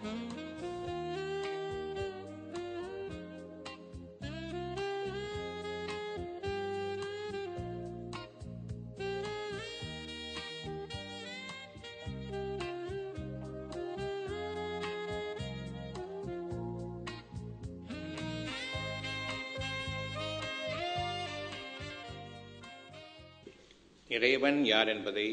இறைவன் யார் என்பதை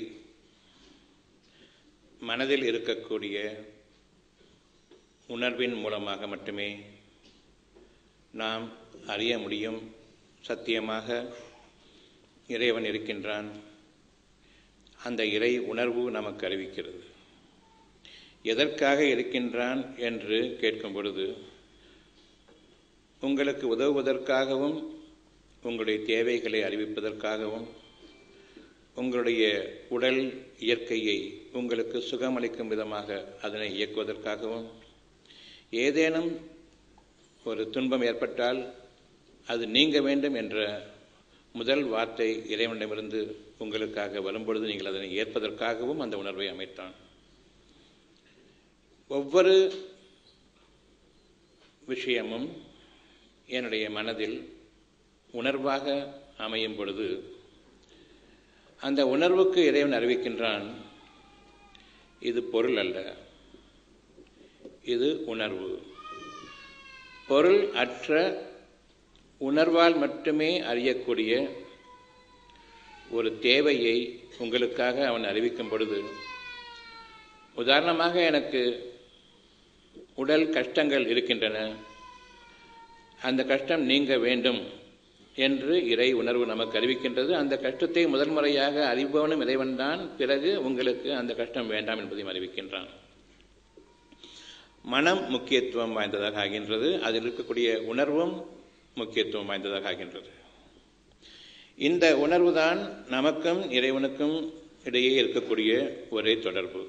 மனதில் இருக்கக்கூடிய உணர்வின் மூலமாக மட்டுமே நாம் அறிய முடியும் சத்தியமாக இறைவன் இருக்கின்றான் அந்த இறை உணர்வு நமக்கு அறிவிக்கிறது எதற்காக இருக்கின்றான் என்று கேட்கும் பொழுது உங்களுக்கு உதவுவதற்காகவும் உங்களுடைய தேவைகளை அறிவிப்பதற்காகவும் உங்களுடைய உடல் இயற்கையை உங்களுக்கு சுகமளிக்கும் விதமாக அதனை இயக்குவதற்காகவும் ஏதேனும் ஒரு துன்பம் ஏற்பட்டால் அது நீங்க வேண்டும் என்ற முதல் வார்த்தை இறைவனிடமிருந்து உங்களுக்காக வரும்பொழுது நீங்கள் அதனை ஏற்பதற்காகவும் அந்த உணர்வை அமைத்தான் ஒவ்வொரு விஷயமும் என்னுடைய மனதில் உணர்வாக அமையும் பொழுது அந்த உணர்வுக்கு இறைவன் அறிவிக்கின்றான் இது பொருள் அல்ல இது உணர்வு பொருள் அற்ற உணர்வால் மட்டுமே அறியக்கூடிய ஒரு தேவையை உங்களுக்காக அவன் அறிவிக்கும் பொழுது உதாரணமாக எனக்கு உடல் கஷ்டங்கள் இருக்கின்றன அந்த கஷ்டம் நீங்க வேண்டும் என்று இறை உணர்வு நமக்கு அறிவிக்கின்றது அந்த கஷ்டத்தை முதல் முறையாக அறிபவனும் இறைவன்தான் பிறகு உங்களுக்கு அந்த கஷ்டம் வேண்டாம் என்பதையும் அறிவிக்கின்றான் மனம் முக்கியத்துவம் வாய்ந்ததாக ஆகின்றது அதில் இருக்கக்கூடிய உணர்வும் முக்கியத்துவம் வாய்ந்ததாக ஆகின்றது இந்த உணர்வுதான் நமக்கும் இறைவனுக்கும் இடையே இருக்கக்கூடிய ஒரே தொடர்பு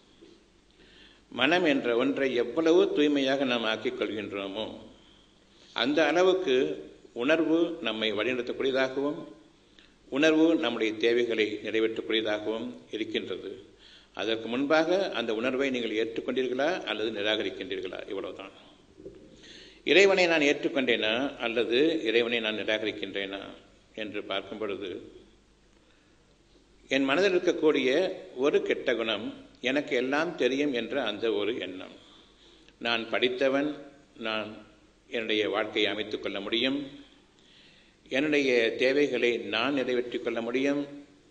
மனம் என்ற ஒன்றை எவ்வளவு தூய்மையாக நாம் ஆக்கிக் கொள்கின்றோமோ அந்த அளவுக்கு உணர்வு நம்மை வழிநடத்தக்கூடியதாகவும் உணர்வு நம்முடைய தேவைகளை நிறைவேற்றக்கூடியதாகவும் இருக்கின்றது அதற்கு முன்பாக அந்த உணர்வை நீங்கள் ஏற்றுக்கொண்டீர்களா அல்லது நிராகரிக்கின்றீர்களா இவ்வளவுதான் இறைவனை நான் ஏற்றுக்கொண்டேனா அல்லது இறைவனை நான் நிராகரிக்கின்றேனா என்று பார்க்கும் பொழுது என் மனதில் இருக்கக்கூடிய ஒரு கெட்ட குணம் எனக்கு எல்லாம் தெரியும் என்ற அந்த ஒரு எண்ணம் நான் படித்தவன் நான் என்னுடைய வாழ்க்கையை அமைத்துக் கொள்ள முடியும் என்னுடைய தேவைகளை நான் நிறைவேற்றிக் கொள்ள முடியும்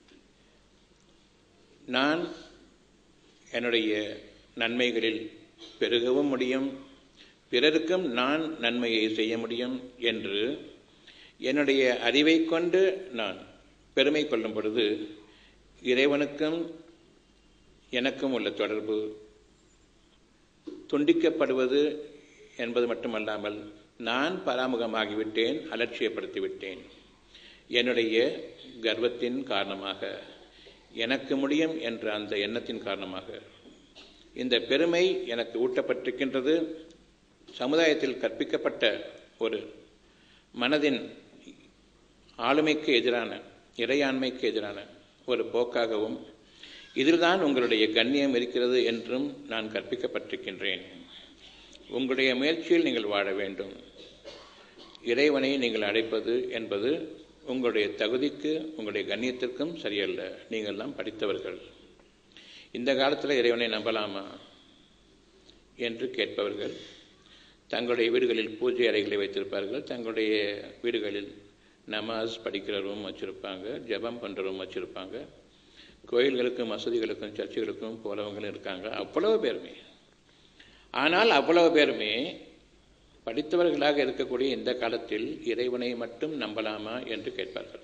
நான் என்னுடைய நன்மைகளில் பெருகவும் முடியும் பிறருக்கும் நான் நன்மையை செய்ய முடியும் என்று என்னுடைய அறிவை கொண்டு நான் பெருமை கொள்ளும் பொழுது இறைவனுக்கும் எனக்கும் உள்ள தொடர்பு துண்டிக்கப்படுவது என்பது மட்டுமல்லாமல் நான் பராமுகமாகிவிட்டேன் அலட்சியப்படுத்திவிட்டேன் என்னுடைய கர்வத்தின் காரணமாக எனக்கு முடியும் என்ற அந்த எண்ணத்தின் காரணமாக இந்த பெருமை எனக்கு ஊட்டப்பட்டிருக்கின்றது சமுதாயத்தில் கற்பிக்கப்பட்ட ஒரு மனதின் ஆளுமைக்கு எதிரான இறையாண்மைக்கு எதிரான ஒரு போக்காகவும் இதில்தான் உங்களுடைய கண்ணியம் இருக்கிறது என்றும் நான் கற்பிக்கப்பட்டிருக்கின்றேன் உங்களுடைய முயற்சியில் நீங்கள் வாழ வேண்டும் இறைவனை நீங்கள் அழைப்பது என்பது உங்களுடைய தகுதிக்கு உங்களுடைய கண்ணியத்திற்கும் சரியல்ல நீங்கள்லாம் படித்தவர்கள் இந்த காலத்தில் இறைவனை நம்பலாமா என்று கேட்பவர்கள் தங்களுடைய வீடுகளில் பூஜை அறைகளை வைத்திருப்பார்கள் தங்களுடைய வீடுகளில் நமாஸ் படிக்கிற ரூம் வச்சுருப்பாங்க ஜபம் பண்ணுற ரூம் வச்சுருப்பாங்க கோயில்களுக்கும் மசூதிகளுக்கும் சர்ச்சுகளுக்கும் போகிறவங்களும் இருக்காங்க அவ்வளவு பேருமே ஆனால் அவ்வளவு பேருமே படித்தவர்களாக இருக்கக்கூடிய இந்த காலத்தில் இறைவனை மட்டும் நம்பலாமா என்று கேட்பார்கள்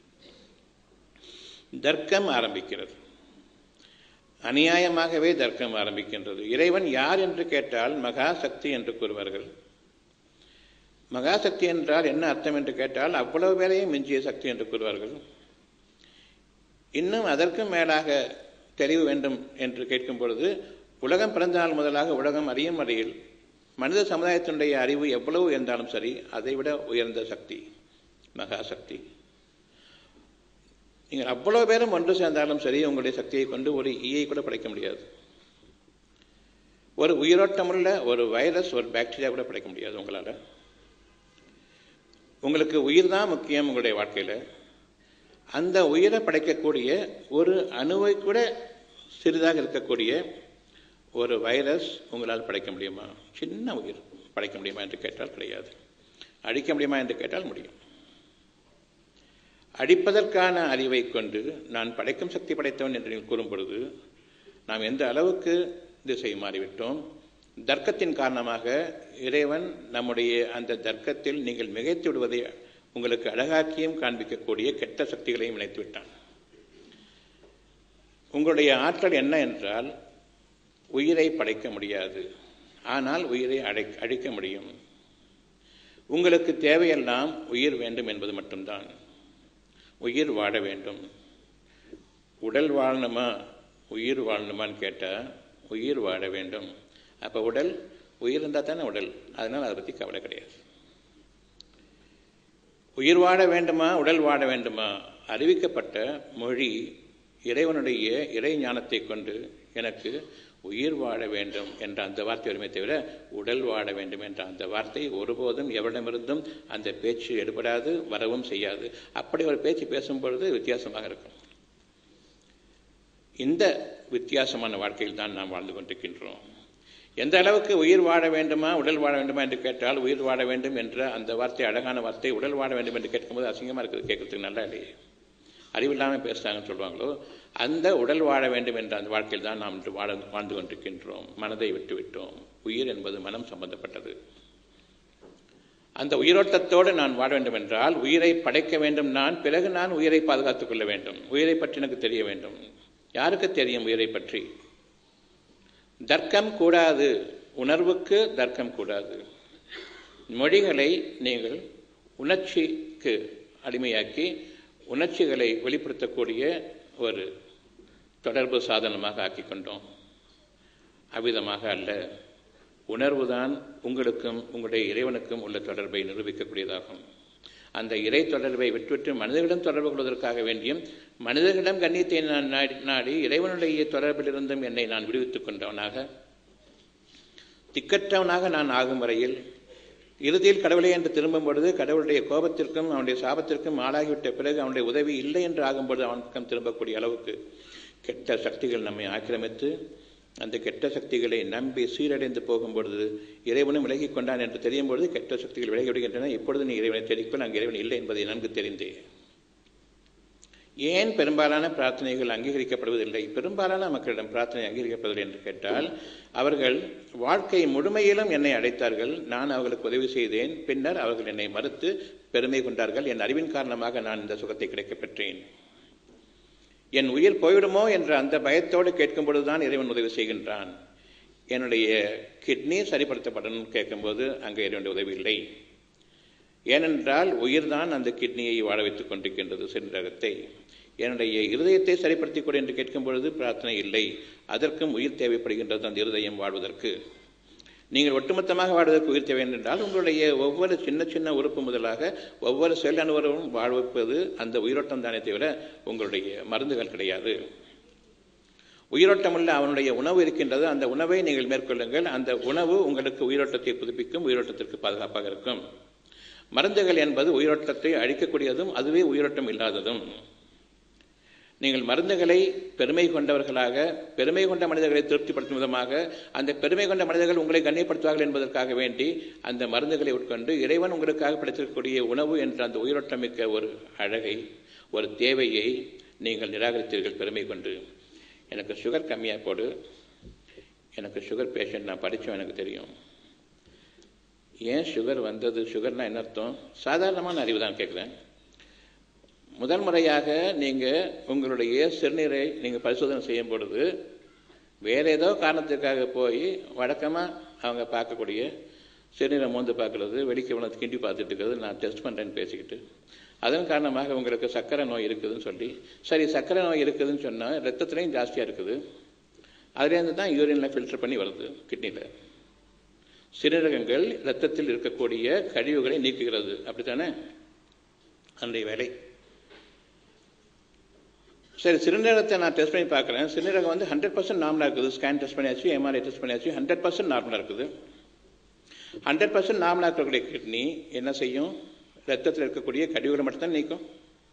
தர்க்கம் ஆரம்பிக்கிறது அநியாயமாகவே தர்க்கம் ஆரம்பிக்கின்றது இறைவன் யார் என்று கேட்டால் மகா சக்தி என்று கூறுவார்கள் மகா சக்தி என்றால் என்ன அர்த்தம் என்று கேட்டால் அவ்வளவு வேலையும் மிஞ்சிய சக்தி என்று கூறுவார்கள் இன்னும் அதற்கும் மேலாக தெளிவு வேண்டும் என்று கேட்கும் பொழுது உலகம் பிறந்த நாள் முதலாக உலகம் அறியும் வரையில் மனித சமுதாயத்தினுடைய அறிவு எவ்வளவு இருந்தாலும் சரி அதைவிட உயர்ந்த சக்தி மகா சக்தி நீங்கள் அவ்வளவு பேரும் ஒன்று சேர்ந்தாலும் சரி உங்களுடைய சக்தியை கொண்டு ஒரு ஈயை கூட படைக்க முடியாது ஒரு உயிரோட்டமுள்ள ஒரு வைரஸ் ஒரு பாக்டீரியா கூட படைக்க முடியாது உங்களால் உங்களுக்கு உயிர் தான் முக்கியம் உங்களுடைய வாழ்க்கையில் அந்த உயிரை படைக்கக்கூடிய ஒரு அணுவை கூட சிறிதாக இருக்கக்கூடிய ஒரு வைரஸ் உங்களால் படைக்க முடியுமா சின்ன உயிர் படைக்க முடியுமா என்று கேட்டால் கிடையாது அழிக்க முடியுமா என்று கேட்டால் முடியும் அடிப்பதற்கான அறிவை கொண்டு நான் படைக்கும் சக்தி படைத்தவன் என்று நீங்கள் கூறும் பொழுது நாம் எந்த அளவுக்கு திசை மாறிவிட்டோம் தர்க்கத்தின் காரணமாக இறைவன் நம்முடைய அந்த தர்க்கத்தில் நீங்கள் மிகைத்து விடுவதை உங்களுக்கு அழகாக்கியும் காண்பிக்கக்கூடிய கெட்ட சக்திகளையும் இணைத்து விட்டான் உங்களுடைய ஆற்றல் என்ன என்றால் உயிரை படைக்க முடியாது ஆனால் உயிரை அடை அழிக்க முடியும் உங்களுக்கு தேவையெல்லாம் உயிர் வேண்டும் என்பது மட்டும்தான் உயிர் வாழ வேண்டும் உடல் வாழணுமா உயிர் வாழணுமான்னு கேட்டால் உயிர் வாழ வேண்டும் அப்போ உடல் உயிர் இருந்தால் தானே உடல் அதனால் அதை பற்றி கவலை கிடையாது உயிர் வாழ வேண்டுமா உடல் வாழ வேண்டுமா அறிவிக்கப்பட்ட மொழி இறைவனுடைய இறை ஞானத்தை கொண்டு எனக்கு உயிர் வாழ வேண்டும் என்ற அந்த வார்த்தை வருமே தவிர உடல் வாழ வேண்டும் என்ற அந்த வார்த்தை ஒருபோதும் எவரிடமிருந்தும் அந்த பேச்சு எடுபடாது வரவும் செய்யாது அப்படி ஒரு பேச்சு பேசும் பொழுது வித்தியாசமாக இருக்கும் இந்த வித்தியாசமான வாழ்க்கையில் தான் நாம் வாழ்ந்து கொண்டிருக்கின்றோம் எந்த அளவுக்கு உயிர் வாழ வேண்டுமா உடல் வாழ வேண்டுமா என்று கேட்டால் உயிர் வாழ வேண்டும் என்ற அந்த வார்த்தை அழகான வார்த்தை உடல் வாழ வேண்டும் என்று கேட்கும்போது அசிங்கமாக இருக்குது கேட்கறதுக்கு நல்லா இல்லையே அறிவில்லாமல் பேசுகிறாங்கன்னு சொல்லுவாங்களோ அந்த உடல் வாழ வேண்டும் என்ற அந்த வாழ்க்கையில் தான் நாம் இன்று வாழ வாழ்ந்து கொண்டிருக்கின்றோம் மனதை விட்டு விட்டோம் உயிர் என்பது மனம் சம்பந்தப்பட்டது அந்த உயிரோட்டத்தோடு நான் வாழ வேண்டும் என்றால் உயிரை படைக்க வேண்டும் நான் பிறகு நான் உயிரை பாதுகாத்துக் கொள்ள வேண்டும் உயிரை பற்றி எனக்கு தெரிய வேண்டும் யாருக்கு தெரியும் உயிரை பற்றி தர்க்கம் கூடாது உணர்வுக்கு தர்க்கம் கூடாது மொழிகளை நீங்கள் உணர்ச்சிக்கு அடிமையாக்கி உணர்ச்சிகளை வெளிப்படுத்தக்கூடிய ஒரு தொடர்பு சாதனமாக ஆக்கி கொண்டோம் அவ்விதமாக அல்ல உணர்வுதான் உங்களுக்கும் உங்களுடைய இறைவனுக்கும் உள்ள தொடர்பை நிரூபிக்கக்கூடியதாகும் அந்த இறை தொடர்பை விட்டுவிட்டு மனிதர்களிடம் தொடர்பு கொள்வதற்காக வேண்டியும் மனிதர்களிடம் கண்ணியத்தை நான் நாடி நாடி இறைவனுடைய தொடர்பிலிருந்தும் என்னை நான் விடுவித்துக் கொண்டவனாக திக்கற்றவனாக நான் ஆகும் வரையில் இறுதியில் கடவுளை என்று திரும்பும் பொழுது கடவுளுடைய கோபத்திற்கும் அவனுடைய சாபத்திற்கும் ஆளாகிவிட்ட பிறகு அவனுடைய உதவி இல்லை என்று ஆகும்பொழுது அவன் பக்கம் திரும்பக்கூடிய அளவுக்கு கெட்ட சக்திகள் நம்மை ஆக்கிரமித்து அந்த கெட்ட சக்திகளை நம்பி சீரடைந்து போகும் பொழுது இறைவனும் விலகி கொண்டான் என்று தெரியும் பொழுது கெட்ட சக்திகள் விலகி விடுகின்றன இப்பொழுது நீ இறைவனை தெரிவிக்கொள் அங்கு இறைவன் இல்லை என்பதை நன்கு தெரிந்தே ஏன் பெரும்பாலான பிரார்த்தனைகள் அங்கீகரிக்கப்படுவதில்லை பெரும்பாலான மக்களிடம் பிரார்த்தனை அங்கீகரிக்கப்படுவதில்லை என்று கேட்டால் அவர்கள் வாழ்க்கை முழுமையிலும் என்னை அடைத்தார்கள் நான் அவர்களுக்கு உதவி செய்தேன் பின்னர் அவர்கள் என்னை மறுத்து பெருமை கொண்டார்கள் என் அறிவின் காரணமாக நான் இந்த சுகத்தை கிடைக்கப் பெற்றேன் என் உயிர் போய்விடுமோ என்ற அந்த பயத்தோடு கேட்கும் பொழுதுதான் இறைவன் உதவி செய்கின்றான் என்னுடைய கிட்னி சரிப்படுத்தப்படணும் கேட்கும்போது அங்கே இறைவனுடைய உதவி இல்லை ஏனென்றால் உயிர்தான் அந்த கிட்னியை வாழ வைத்துக் கொண்டிருக்கின்றது சிறுநகத்தை என்னுடைய இருதயத்தை சரிப்படுத்திக் கொடு என்று கேட்கும் பொழுது பிரார்த்தனை இல்லை அதற்கும் உயிர் தேவைப்படுகின்றது அந்த இருதயம் வாழ்வதற்கு நீங்கள் ஒட்டுமொத்தமாக வாழ்வதற்கு உயிர் தேவை என்றால் உங்களுடைய ஒவ்வொரு சின்ன சின்ன உறுப்பு முதலாக ஒவ்வொரு செல் அனுவரும் வாழ்விப்பது அந்த உயிரோட்டம் தானே தவிர உங்களுடைய மருந்துகள் கிடையாது உயிரோட்டமுள்ள அவனுடைய உணவு இருக்கின்றது அந்த உணவை நீங்கள் மேற்கொள்ளுங்கள் அந்த உணவு உங்களுக்கு உயிரோட்டத்தை புதுப்பிக்கும் உயிரோட்டத்திற்கு பாதுகாப்பாக இருக்கும் மருந்துகள் என்பது உயிரோட்டத்தை அழிக்கக்கூடியதும் அதுவே உயிரோட்டம் இல்லாததும் நீங்கள் மருந்துகளை பெருமை கொண்டவர்களாக பெருமை கொண்ட மனிதர்களை திருப்திப்படுத்தும் விதமாக அந்த பெருமை கொண்ட மனிதர்கள் உங்களை கண்ணியப்படுத்துவார்கள் என்பதற்காக வேண்டி அந்த மருந்துகளை உட்கொண்டு இறைவன் உங்களுக்காக படைத்திருக்கக்கூடிய உணவு என்ற அந்த உயிரோட்டமிக்க ஒரு அழகை ஒரு தேவையை நீங்கள் நிராகரித்தீர்கள் பெருமை கொண்டு எனக்கு சுகர் கம்மியாக போடு எனக்கு சுகர் பேஷண்ட் நான் படித்தோம் எனக்கு தெரியும் ஏன் சுகர் வந்தது சுகர்னா என்ன அர்த்தம் சாதாரணமான அறிவு தான் கேட்குறேன் முதல் முறையாக நீங்கள் உங்களுடைய சிறுநீரை நீங்கள் பரிசோதனை செய்யும் பொழுது வேறு ஏதோ காரணத்துக்காக போய் வழக்கமாக அவங்க பார்க்கக்கூடிய சிறுநீரை மோந்து பார்க்குறது வெடிக்க உணவு கிண்டி பார்த்துட்டு இருக்கிறது நான் டெஸ்ட் பண்ணுறேன்னு பேசிக்கிட்டு அதன் காரணமாக உங்களுக்கு சர்க்கரை நோய் இருக்குதுன்னு சொல்லி சரி சர்க்கரை நோய் இருக்குதுன்னு சொன்னால் ரத்தத்துலேயும் ஜாஸ்தியாக இருக்குது அதுலேருந்து தான் யூரினில் ஃபில்டர் பண்ணி வருது கிட்னியில் சிறுநீரகங்கள் இரத்தத்தில் இருக்கக்கூடிய கழிவுகளை நீக்குகிறது அப்படித்தானே அதனுடைய வேலை சரி சிறுநீரகத்தை நான் டெஸ்ட் பண்ணி பார்க்குறேன் சிறுநீரகம் வந்து ஹண்ட்ரட் பர்சன்ட் நார்மலாக இருக்குது ஸ்கேன் டெஸ்ட் பண்ணியாச்சு எம்ஆர்ஐ டெஸ்ட் பண்ணியாச்சு ஹண்ட்ரட் பர்சன்ட் நார்மலாக இருக்குது ஹண்ட்ரட் பர்சன்ட் நார்மலாக இருக்கக்கூடிய கிட்னி என்ன செய்யும் ரத்தத்தில் இருக்கக்கூடிய கழிவுகளை மட்டும்தான் நீக்கும்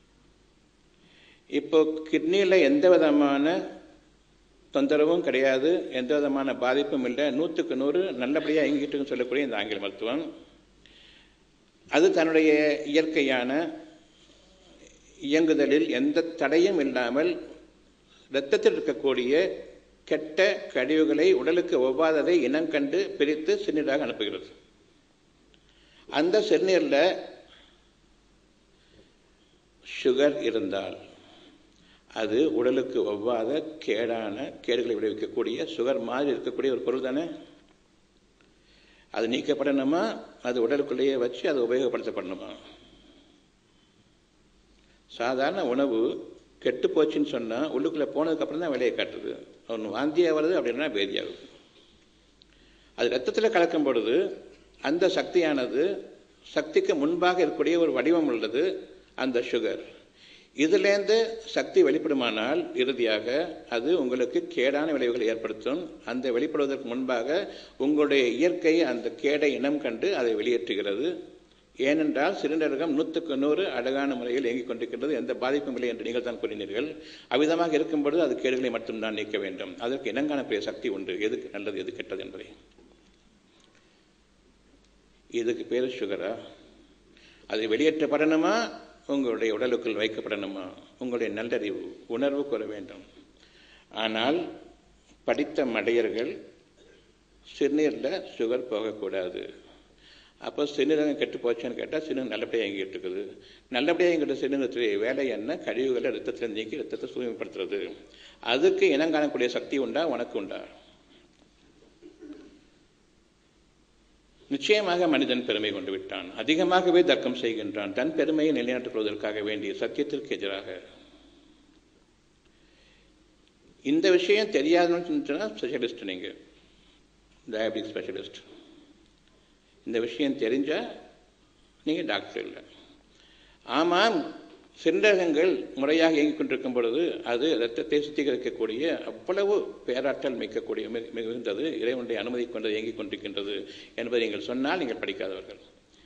இப்போ கிட்னியில் எந்த விதமான தொந்தரவும் கிடையாது எந்த விதமான பாதிப்பும் இல்லை நூற்றுக்கு நூறு நல்லபடியாக இயங்கிட்டு சொல்லக்கூடிய இந்த ஆங்கில மருத்துவம் அது தன்னுடைய இயற்கையான இயங்குதலில் எந்த தடையும் இல்லாமல் இரத்தத்தில் இருக்கக்கூடிய கெட்ட கழிவுகளை உடலுக்கு ஒவ்வாததை இனம் கண்டு பிரித்து சிறுநீராக அனுப்புகிறது அந்த சிறுநீரில் சுகர் இருந்தால் அது உடலுக்கு ஒவ்வாத கேடான கேடுகளை விளைவிக்கக்கூடிய சுகர் மாதிரி இருக்கக்கூடிய ஒரு பொருள் தானே அது நீக்கப்படணுமா அது உடலுக்குள்ளேயே வச்சு அது உபயோகப்படுத்தப்படணுமா சாதாரண உணவு கெட்டு போச்சுன்னு சொன்னால் உள்ளுக்குள்ளே போனதுக்கப்புறம் தான் விலையை காட்டுது ஒன்று வாந்தியாக வருது அப்படின்னா பேதியாகுது அது ரத்தத்தில் கலக்கும் பொழுது அந்த சக்தியானது சக்திக்கு முன்பாக இருக்கக்கூடிய ஒரு வடிவம் உள்ளது அந்த சுகர் இதுலேருந்து சக்தி வெளிப்படுமானால் இறுதியாக அது உங்களுக்கு கேடான விளைவுகளை ஏற்படுத்தும் அந்த வெளிப்படுவதற்கு முன்பாக உங்களுடைய இயற்கை அந்த கேடை இனம் கண்டு அதை வெளியேற்றுகிறது ஏனென்றால் சிறுநீரகம் நூற்றுக்கு நூறு அழகான முறையில் இயங்கிக் கொண்டிருக்கின்றது எந்த பாதிப்பும் இல்லை என்று நீங்கள் தான் கூறினீர்கள் அவ்விதமாக இருக்கும் பொழுது அது கேடுகளை மட்டும்தான் நீக்க வேண்டும் அதற்கு இனங்காணக்கூடிய சக்தி உண்டு எது நல்லது எது கெட்டது என்பதை இதுக்கு பேர் சுகரா அது வெளியேற்றப்படணுமா உங்களுடைய உடலுக்குள் வைக்கப்படணுமா உங்களுடைய நல்லறிவு உணர்வு கூற வேண்டும் ஆனால் படித்த மடையர்கள் சிறுநீரில் சுகர் போகக்கூடாது அப்போ சிறுநீரகம் கெட்டு போச்சுன்னு கேட்டால் சிறுநீர் நல்லபடியாக இயங்கிட்டு இருக்குது நல்லபடியாக இயங்கிட்ட சிறுநீரத்துடைய வேலை என்ன கழிவுகளை ரத்தத்தில் நீக்கி ரத்தத்தை தூய்மைப்படுத்துறது அதுக்கு இனம் காணக்கூடிய சக்தி உண்டா உனக்கு உண்டா நிச்சயமாக மனிதன் பெருமை கொண்டு விட்டான் அதிகமாகவே தர்க்கம் செய்கின்றான் தன் பெருமையை நிலைநாட்டிக் கொள்வதற்காக வேண்டிய சத்தியத்திற்கு எதிராக இந்த விஷயம் தெரியாதுன்னு சொன்னால் ஸ்பெஷலிஸ்ட் நீங்கள் டயபிட்டிக் ஸ்பெஷலிஸ்ட் இந்த விஷயம் தெரிஞ்சால் நீங்கள் டாக்டர் இல்லை ஆமாம் சிறுநீரகங்கள் முறையாக இயங்கிக் கொண்டிருக்கும் பொழுது அது இரத்தத்தை சுத்திகரிக்கக்கூடிய அவ்வளவு பேராற்றல் மிக்கக்கூடிய மிகுந்தது இறைவனுடைய அனுமதி கொண்டு இயங்கிக் கொண்டிருக்கின்றது என்பதை நீங்கள் சொன்னால் நீங்கள் படிக்காதவர்கள்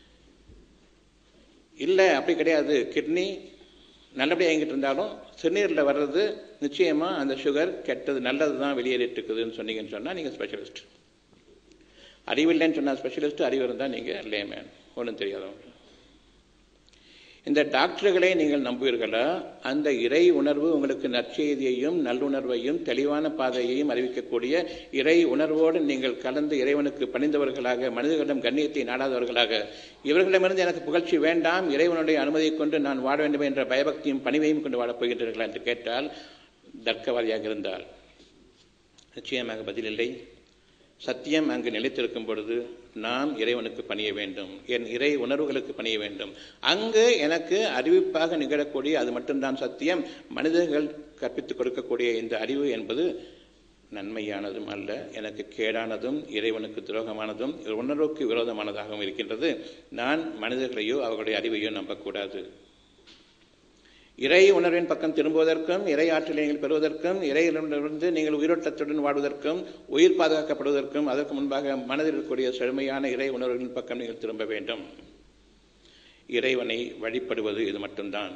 இல்லை அப்படி கிடையாது கிட்னி நல்லபடியாக இயங்கிட்டு இருந்தாலும் சிறுநீரில் வர்றது நிச்சயமாக அந்த சுகர் கெட்டது நல்லது தான் வெளியேறிட்டு இருக்குதுன்னு சொன்னீங்கன்னு சொன்னால் நீங்கள் ஸ்பெஷலிஸ்ட் அறிவில்லைன்னு சொன்னால் ஸ்பெஷலிஸ்ட் அறிவு இருந்தால் நீங்கள் லேமேன் ஒன்றும் தெரியாதவங்க இந்த டாக்டர்களை நீங்கள் நம்புவீர்களா அந்த இறை உணர்வு உங்களுக்கு நற்செய்தியையும் நல்லுணர்வையும் தெளிவான பாதையையும் அறிவிக்கக்கூடிய இறை உணர்வோடு நீங்கள் கலந்து இறைவனுக்கு பணிந்தவர்களாக மனிதர்களிடம் கண்ணியத்தை நாடாதவர்களாக இவர்களிடமிருந்து எனக்கு புகழ்ச்சி வேண்டாம் இறைவனுடைய அனுமதியை கொண்டு நான் வாழ வேண்டும் என்ற பயபக்தியும் பணிவையும் கொண்டு வாழப் போகின்றீர்களா என்று கேட்டால் தர்க்கவாதியாக இருந்தால் நிச்சயமாக பதிலில்லை சத்தியம் அங்கு நிலைத்திருக்கும் பொழுது நாம் இறைவனுக்கு பணிய வேண்டும் என் இறை உணர்வுகளுக்கு பணிய வேண்டும் அங்கு எனக்கு அறிவிப்பாக நிகழக்கூடிய அது மட்டும்தான் சத்தியம் மனிதர்கள் கற்பித்துக் கொடுக்கக்கூடிய இந்த அறிவு என்பது நன்மையானதும் அல்ல எனக்கு கேடானதும் இறைவனுக்கு துரோகமானதும் உணர்வுக்கு விரோதமானதாகவும் இருக்கின்றது நான் மனிதர்களையோ அவர்களுடைய அறிவையோ நம்பக்கூடாது இறை உணர்வின் பக்கம் திரும்புவதற்கும் இறை ஆற்றலை நீங்கள் பெறுவதற்கும் இறையிலிருந்து நீங்கள் உயிரோட்டத்துடன் வாழ்வதற்கும் உயிர் பாதுகாக்கப்படுவதற்கும் அதற்கு முன்பாக மனதில் இருக்கக்கூடிய செழுமையான இறை உணர்வுகளின் பக்கம் நீங்கள் திரும்ப வேண்டும் இறைவனை வழிபடுவது இது மட்டும்தான்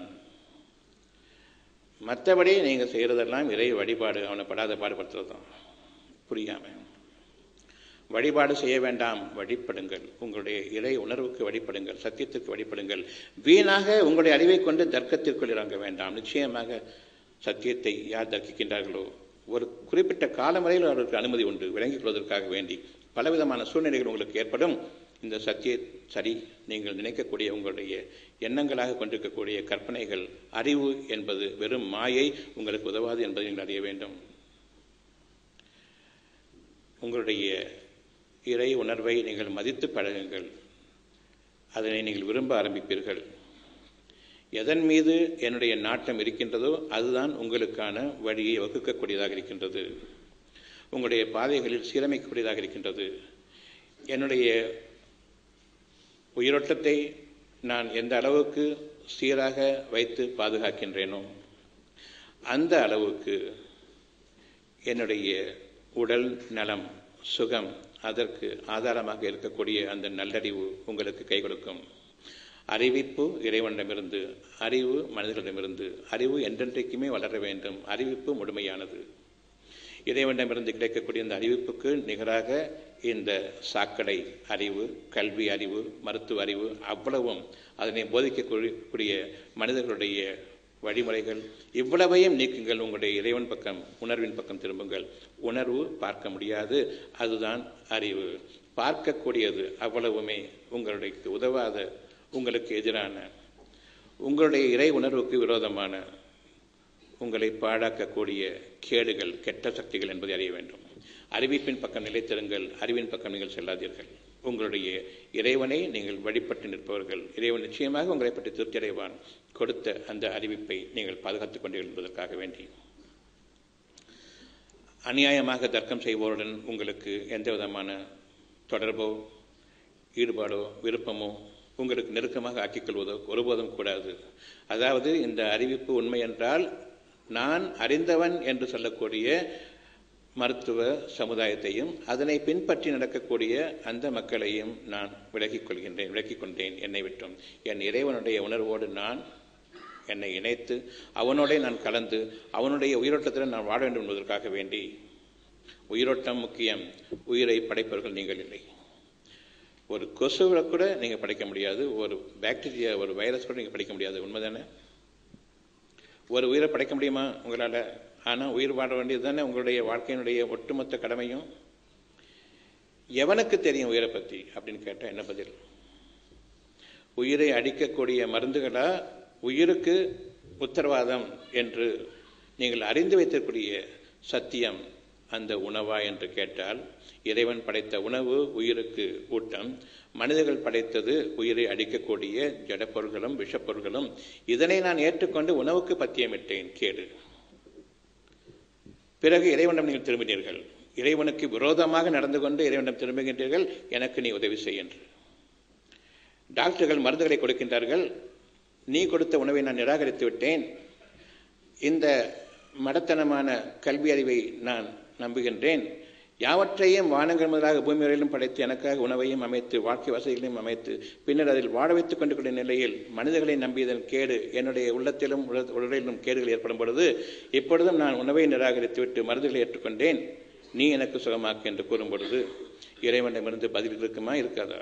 மற்றபடி நீங்கள் செய்கிறதெல்லாம் இறை வழிபாடு அவனை படாத பாடுபடுத்துறது தான் புரியாமல் வழிபாடு செய்ய வேண்டாம் வழிபடுங்கள் உங்களுடைய இறை உணர்வுக்கு வழிபடுங்கள் சத்தியத்திற்கு வழிபடுங்கள் வீணாக உங்களுடைய அறிவை கொண்டு தர்க்கத்திற்குள் இறங்க வேண்டாம் நிச்சயமாக சத்தியத்தை யார் தர்க்கிக்கின்றார்களோ ஒரு குறிப்பிட்ட காலம் வரையில் அவர்களுக்கு அனுமதி உண்டு விளங்கிக் கொள்வதற்காக வேண்டி பலவிதமான சூழ்நிலைகள் உங்களுக்கு ஏற்படும் இந்த சத்திய சரி நீங்கள் நினைக்கக்கூடிய உங்களுடைய எண்ணங்களாக கொண்டிருக்கக்கூடிய கற்பனைகள் அறிவு என்பது வெறும் மாயை உங்களுக்கு உதவாது என்பதை நீங்கள் அறிய வேண்டும் உங்களுடைய இறை உணர்வை நீங்கள் மதித்து பழகுங்கள் அதனை நீங்கள் விரும்ப ஆரம்பிப்பீர்கள் எதன் மீது என்னுடைய நாட்டம் இருக்கின்றதோ அதுதான் உங்களுக்கான வழியை வகுக்கக்கூடியதாக இருக்கின்றது உங்களுடைய பாதைகளில் சீரமைக்கக்கூடியதாக இருக்கின்றது என்னுடைய உயிரோட்டத்தை நான் எந்த அளவுக்கு சீராக வைத்து பாதுகாக்கின்றேனோ அந்த அளவுக்கு என்னுடைய உடல் நலம் சுகம் அதற்கு ஆதாரமாக இருக்கக்கூடிய அந்த நல்லறிவு உங்களுக்கு கை கொடுக்கும் அறிவிப்பு இறைவனிடமிருந்து அறிவு மனிதர்களிடமிருந்து அறிவு என்றென்றைக்குமே வளர வேண்டும் அறிவிப்பு முழுமையானது இறைவனிடமிருந்து கிடைக்கக்கூடிய இந்த அறிவிப்புக்கு நிகராக இந்த சாக்கடை அறிவு கல்வி அறிவு மருத்துவ அறிவு அவ்வளவும் அதனை போதிக்கக்கூடிய மனிதர்களுடைய வழிமுறைகள் இவ்வளவையும் நீக்குங்கள் உங்களுடைய இறைவன் பக்கம் உணர்வின் பக்கம் திரும்புங்கள் உணர்வு பார்க்க முடியாது அதுதான் அறிவு பார்க்கக்கூடியது அவ்வளவுமே உங்களுக்கு உதவாத உங்களுக்கு எதிரான உங்களுடைய இறை உணர்வுக்கு விரோதமான உங்களை பாழாக்கக்கூடிய கேடுகள் கெட்ட சக்திகள் என்பதை அறிய வேண்டும் அறிவிப்பின் பக்கம் நிலைத்திருங்கள் அறிவின் பக்கம் நீங்கள் செல்லாதீர்கள் உங்களுடைய இறைவனை நீங்கள் வழிபட்டு நிற்பவர்கள் இறைவன் நிச்சயமாக உங்களை பற்றி திருப்தி அடைவான் கொடுத்த அந்த அறிவிப்பை நீங்கள் பாதுகாத்துக் கொண்டீர்கள் என்பதற்காக வேண்டி அநியாயமாக தர்க்கம் செய்வோருடன் உங்களுக்கு எந்த விதமான தொடர்போ ஈடுபாடோ விருப்பமோ உங்களுக்கு நெருக்கமாக ஆக்கிக்கொள்வதோ ஒருபோதும் கூடாது அதாவது இந்த அறிவிப்பு உண்மை என்றால் நான் அறிந்தவன் என்று சொல்லக்கூடிய மருத்துவ சமுதாயத்தையும் அதனை பின்பற்றி நடக்கக்கூடிய அந்த மக்களையும் நான் விலகிக் கொள்கின்றேன் விலக்கிக் கொண்டேன் என்னை விட்டும் என் இறைவனுடைய உணர்வோடு நான் என்னை இணைத்து அவனோட நான் கலந்து அவனுடைய உயிரோட்டத்தில் நான் வாழ வேண்டும் என்பதற்காக வேண்டி உயிரோட்டம் முக்கியம் உயிரை படைப்பவர்கள் நீங்கள் இல்லை ஒரு கொசுவை கூட நீங்கள் படைக்க முடியாது ஒரு பாக்டீரியா ஒரு வைரஸ் கூட நீங்கள் படைக்க முடியாது உண்மைதானே ஒரு உயிரை படைக்க முடியுமா உங்களால் ஆனால் உயிர் வாழ வேண்டியது தானே உங்களுடைய வாழ்க்கையினுடைய ஒட்டுமொத்த கடமையும் எவனுக்கு தெரியும் உயிரை பற்றி அப்படின்னு கேட்டால் என்ன பதில் உயிரை அடிக்கக்கூடிய மருந்துகளா உயிருக்கு உத்தரவாதம் என்று நீங்கள் அறிந்து வைத்திருக்கூடிய சத்தியம் அந்த உணவா என்று கேட்டால் இறைவன் படைத்த உணவு உயிருக்கு ஊட்டம் மனிதர்கள் படைத்தது உயிரை அடிக்கக்கூடிய ஜடப்பொருள்களும் விஷப்பொருள்களும் இதனை நான் ஏற்றுக்கொண்டு உணவுக்கு பத்தியமிட்டேன் கேடு பிறகு இறைவனிடம் நீங்கள் திரும்பினீர்கள் இறைவனுக்கு விரோதமாக நடந்து கொண்டு இறைவனிடம் திரும்புகின்றீர்கள் எனக்கு நீ உதவி செய் என்று டாக்டர்கள் மருந்துகளை கொடுக்கின்றார்கள் நீ கொடுத்த உணவை நான் நிராகரித்து விட்டேன் இந்த மடத்தனமான கல்வி அறிவை நான் நம்புகின்றேன் யாவற்றையும் வானங்கள் முதலாக பூமி வரையிலும் படைத்து எனக்காக உணவையும் அமைத்து வாழ்க்கை வசதிகளையும் அமைத்து பின்னர் அதில் வாழ வைத்துக் கொண்டிருக்கிற நிலையில் மனிதர்களை நம்பியதன் கேடு என்னுடைய உள்ளத்திலும் உடலிலும் கேடுகள் ஏற்படும் பொழுது இப்பொழுதும் நான் உணவை நிராகரித்துவிட்டு மருந்துகளை ஏற்றுக்கொண்டேன் நீ எனக்கு சுகமாக்கு என்று கூறும் பொழுது இறைவனிடமிருந்து பதில் இருக்குமா இருக்காதா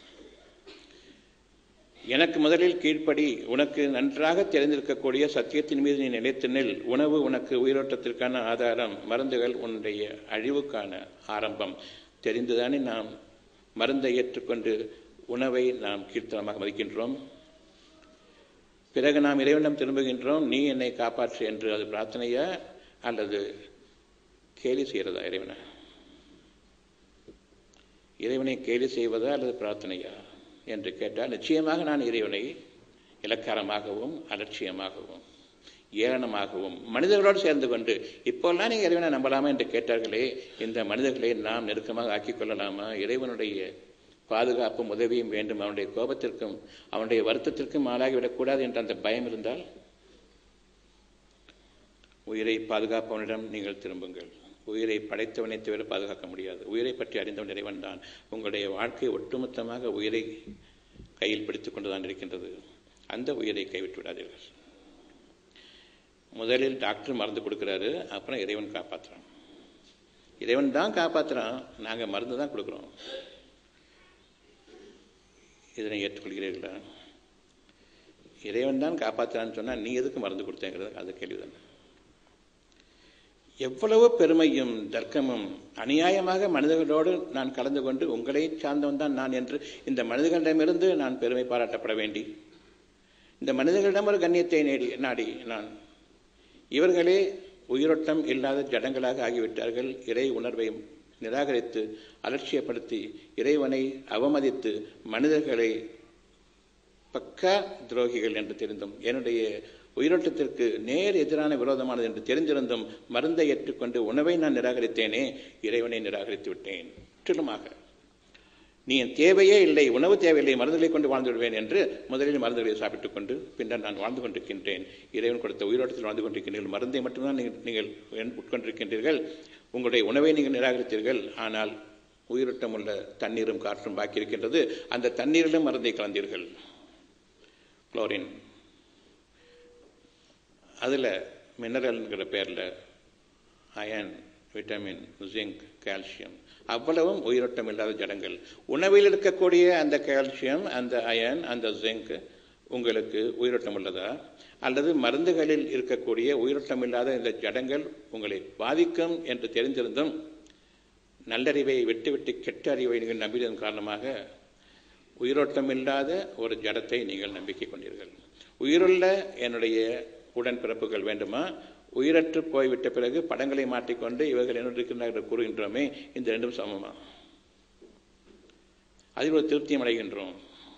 எனக்கு முதலில் கீழ்ப்படி உனக்கு நன்றாக தெரிந்திருக்கக்கூடிய சத்தியத்தின் மீது நீ நிலைத்து நில் உணவு உனக்கு உயிரோட்டத்திற்கான ஆதாரம் மருந்துகள் உன்னுடைய அழிவுக்கான ஆரம்பம் தெரிந்துதானே நாம் மருந்தை ஏற்றுக்கொண்டு உணவை நாம் கீர்த்தனமாக மதிக்கின்றோம் பிறகு நாம் இறைவனிடம் திரும்புகின்றோம் நீ என்னை காப்பாற்று என்று அது பிரார்த்தனையா அல்லது கேலி செய்கிறதா இறைவனை இறைவனை கேலி செய்வதா அல்லது பிரார்த்தனையா என்று கேட்டால் நிச்சயமாக நான் இறைவனை இலக்காரமாகவும் அலட்சியமாகவும் ஏளனமாகவும் மனிதர்களோடு சேர்ந்து கொண்டு இப்போல்லாம் நீங்கள் இறைவனை நம்பலாமா என்று கேட்டார்களே இந்த மனிதர்களை நாம் நெருக்கமாக ஆக்கிக் கொள்ளலாமா இறைவனுடைய பாதுகாப்பும் உதவியும் வேண்டும் அவனுடைய கோபத்திற்கும் அவனுடைய வருத்தத்திற்கும் ஆளாகிவிடக்கூடாது என்ற அந்த பயம் இருந்தால் உயிரை பாதுகாப்பவனிடம் நீங்கள் திரும்புங்கள் உயிரை படைத்தவனை தவிர பாதுகாக்க முடியாது உயிரை பற்றி அறிந்தவன் இறைவன் தான் உங்களுடைய வாழ்க்கை ஒட்டுமொத்தமாக உயிரை கையில் பிடித்துக் கொண்டுதான் இருக்கின்றது அந்த உயிரை கைவிட்டு விடாதீர்கள் முதலில் டாக்டர் மருந்து கொடுக்குறாரு அப்புறம் இறைவன் காப்பாற்றுறான் இறைவன் தான் காப்பாற்றுறான் நாங்கள் மருந்து தான் கொடுக்குறோம் இதனை ஏற்றுக்கொள்கிறீர்களா இறைவன் தான் காப்பாற்றுறான்னு சொன்னால் நீ எதுக்கு மருந்து கொடுத்தேங்கிறது அது கேள்விதானே எவ்வளவு பெருமையும் தர்க்கமும் அநியாயமாக மனிதர்களோடு நான் கலந்து கொண்டு உங்களை சார்ந்தவன் தான் நான் என்று இந்த மனிதர்களிடமிருந்து நான் பெருமை பாராட்டப்பட வேண்டி இந்த மனிதர்களிடம் ஒரு கண்ணியத்தை நேடி நாடி நான் இவர்களே உயிரோட்டம் இல்லாத ஜடங்களாக ஆகிவிட்டார்கள் இறை உணர்வை நிராகரித்து அலட்சியப்படுத்தி இறைவனை அவமதித்து மனிதர்களை பக்கா துரோகிகள் என்று தெரிந்தும் என்னுடைய உயிரோட்டத்திற்கு நேர் எதிரான விரோதமானது என்று தெரிந்திருந்தும் மருந்தை ஏற்றுக்கொண்டு உணவை நான் நிராகரித்தேனே இறைவனை நிராகரித்து விட்டேன் முற்றிலுமாக நீ என் தேவையே இல்லை உணவு தேவையில்லை மருந்துகளை கொண்டு வாழ்ந்து விடுவேன் என்று முதலில் மருந்துகளை சாப்பிட்டுக் கொண்டு பின்னர் நான் வாழ்ந்து கொண்டிருக்கின்றேன் இறைவன் கொடுத்த உயிரோட்டத்தில் வாழ்ந்து கொண்டிருக்கின்றீர்கள் மருந்தை மட்டும்தான் நீங்கள் நீங்கள் உட்கொண்டிருக்கின்றீர்கள் உங்களுடைய உணவை நீங்கள் நிராகரித்தீர்கள் ஆனால் உயிரோட்டம் உள்ள தண்ணீரும் காற்றும் பாக்கி இருக்கின்றது அந்த தண்ணீரிலும் மருந்தை கலந்தீர்கள் குளோரின் அதில் மினரல்ங்கிற பேரில் அயன் விட்டமின் ஜிங்க் கால்சியம் அவ்வளவும் உயிரோட்டம் இல்லாத ஜடங்கள் உணவில் இருக்கக்கூடிய அந்த கால்சியம் அந்த அயன் அந்த ஜிங்க் உங்களுக்கு உயிரோட்டம் உள்ளதா அல்லது மருந்துகளில் இருக்கக்கூடிய உயிரோட்டம் இல்லாத இந்த ஜடங்கள் உங்களை பாதிக்கும் என்று தெரிந்திருந்தும் நல்லறிவை விட்டுவிட்டு கெட்ட அறிவை நீங்கள் நம்பியதன் காரணமாக உயிரோட்டம் இல்லாத ஒரு ஜடத்தை நீங்கள் நம்பிக்கை கொண்டீர்கள் உயிருள்ள என்னுடைய உடன்பிறப்புகள் வேண்டுமா உயிரற்று போய்விட்ட பிறகு படங்களை மாற்றிக்கொண்டு இவர்கள் என்ன இருக்கின்றார்கள் கூறுகின்றோமே இந்த ரெண்டும் சமமா அதில் ஒரு திருப்தியம் அடைகின்றோம்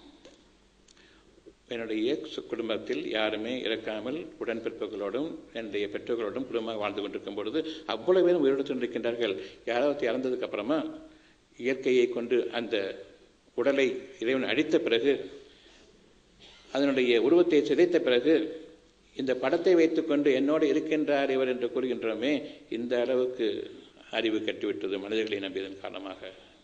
என்னுடைய குடும்பத்தில் யாருமே இறக்காமல் உடன்பிறப்புகளோடும் என்னுடைய பெற்றோர்களோடும் குடும்பமாக வாழ்ந்து கொண்டிருக்கும் பொழுது அவ்வளவு பேரும் உயிரிழத்து இருக்கின்றார்கள் யாராவது இறந்ததுக்கு அப்புறமா இயற்கையை கொண்டு அந்த உடலை இறைவன் அழித்த பிறகு அதனுடைய உருவத்தை சிதைத்த பிறகு இந்த படத்தை வைத்துக்கொண்டு என்னோடு இருக்கின்றார் இவர் என்று கூறுகின்றோமே இந்த அளவுக்கு அறிவு கட்டுவிட்டது மனிதர்களை நம்பியதன் காரணமாக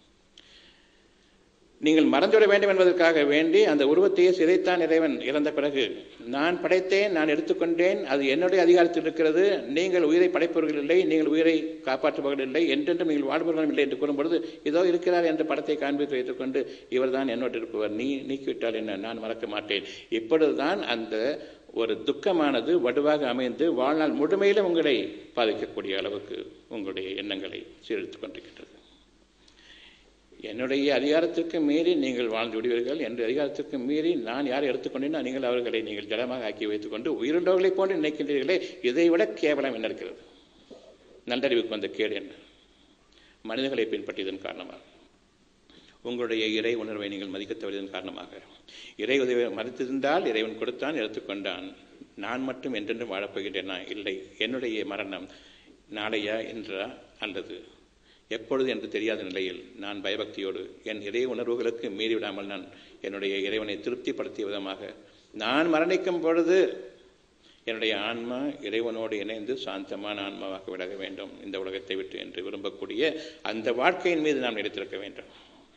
நீங்கள் மறந்துவிட வேண்டும் என்பதற்காக வேண்டி அந்த உருவத்தையே சிதைத்தான் இறைவன் இறந்த பிறகு நான் படைத்தேன் நான் எடுத்துக்கொண்டேன் அது என்னுடைய அதிகாரத்தில் இருக்கிறது நீங்கள் உயிரை படைப்பவர்கள் இல்லை நீங்கள் உயிரை காப்பாற்றுபவர்கள் இல்லை என்றென்றும் நீங்கள் வாழ்பவர்களும் இல்லை என்று கூறும்பொழுது இதோ இருக்கிறார் என்ற படத்தை காண்பித்து வைத்துக்கொண்டு இவர் தான் என்னோடு இருப்பவர் நீ நீக்கிவிட்டால் என்ன நான் மறக்க மாட்டேன் இப்பொழுதுதான் அந்த ஒரு துக்கமானது வடுவாக அமைந்து வாழ்நாள் முழுமையிலும் உங்களை பாதிக்கக்கூடிய அளவுக்கு உங்களுடைய எண்ணங்களை சீரழித்துக் கொண்டிருக்கின்றது என்னுடைய அதிகாரத்திற்கு மீறி நீங்கள் வாழ்ந்து விடுவீர்கள் என்ற அதிகாரத்திற்கு மீறி நான் யாரை எடுத்துக்கொண்டேனோ நீங்கள் அவர்களை நீங்கள் ஜடமாக ஆக்கி வைத்துக்கொண்டு உயிருள்ளவர்களைப் போன்று நினைக்கின்றீர்களே இதை விட கேவலம் என்ன இருக்கிறது நல்லறிவுக்கு வந்த கேடு என்ன மனிதர்களை பின்பற்றியதன் காரணமாக உங்களுடைய இறை உணர்வை நீங்கள் மதிக்க தவறியதன் காரணமாக இறை உதவி மதித்திருந்தால் இறைவன் கொடுத்தான் எடுத்துக்கொண்டான் நான் மட்டும் என்றென்றும் வாழப்போகின்றேனா இல்லை என்னுடைய மரணம் நாளையா என்றா அல்லது எப்பொழுது என்று தெரியாத நிலையில் நான் பயபக்தியோடு என் இறை உணர்வுகளுக்கு மீறிவிடாமல் நான் என்னுடைய இறைவனை திருப்திப்படுத்திய விதமாக நான் மரணிக்கும் பொழுது என்னுடைய ஆன்மா இறைவனோடு இணைந்து சாந்தமான ஆன்மாவாக விலக வேண்டும் இந்த உலகத்தை விட்டு என்று விரும்பக்கூடிய அந்த வாழ்க்கையின் மீது நாம் எடுத்திருக்க வேண்டும்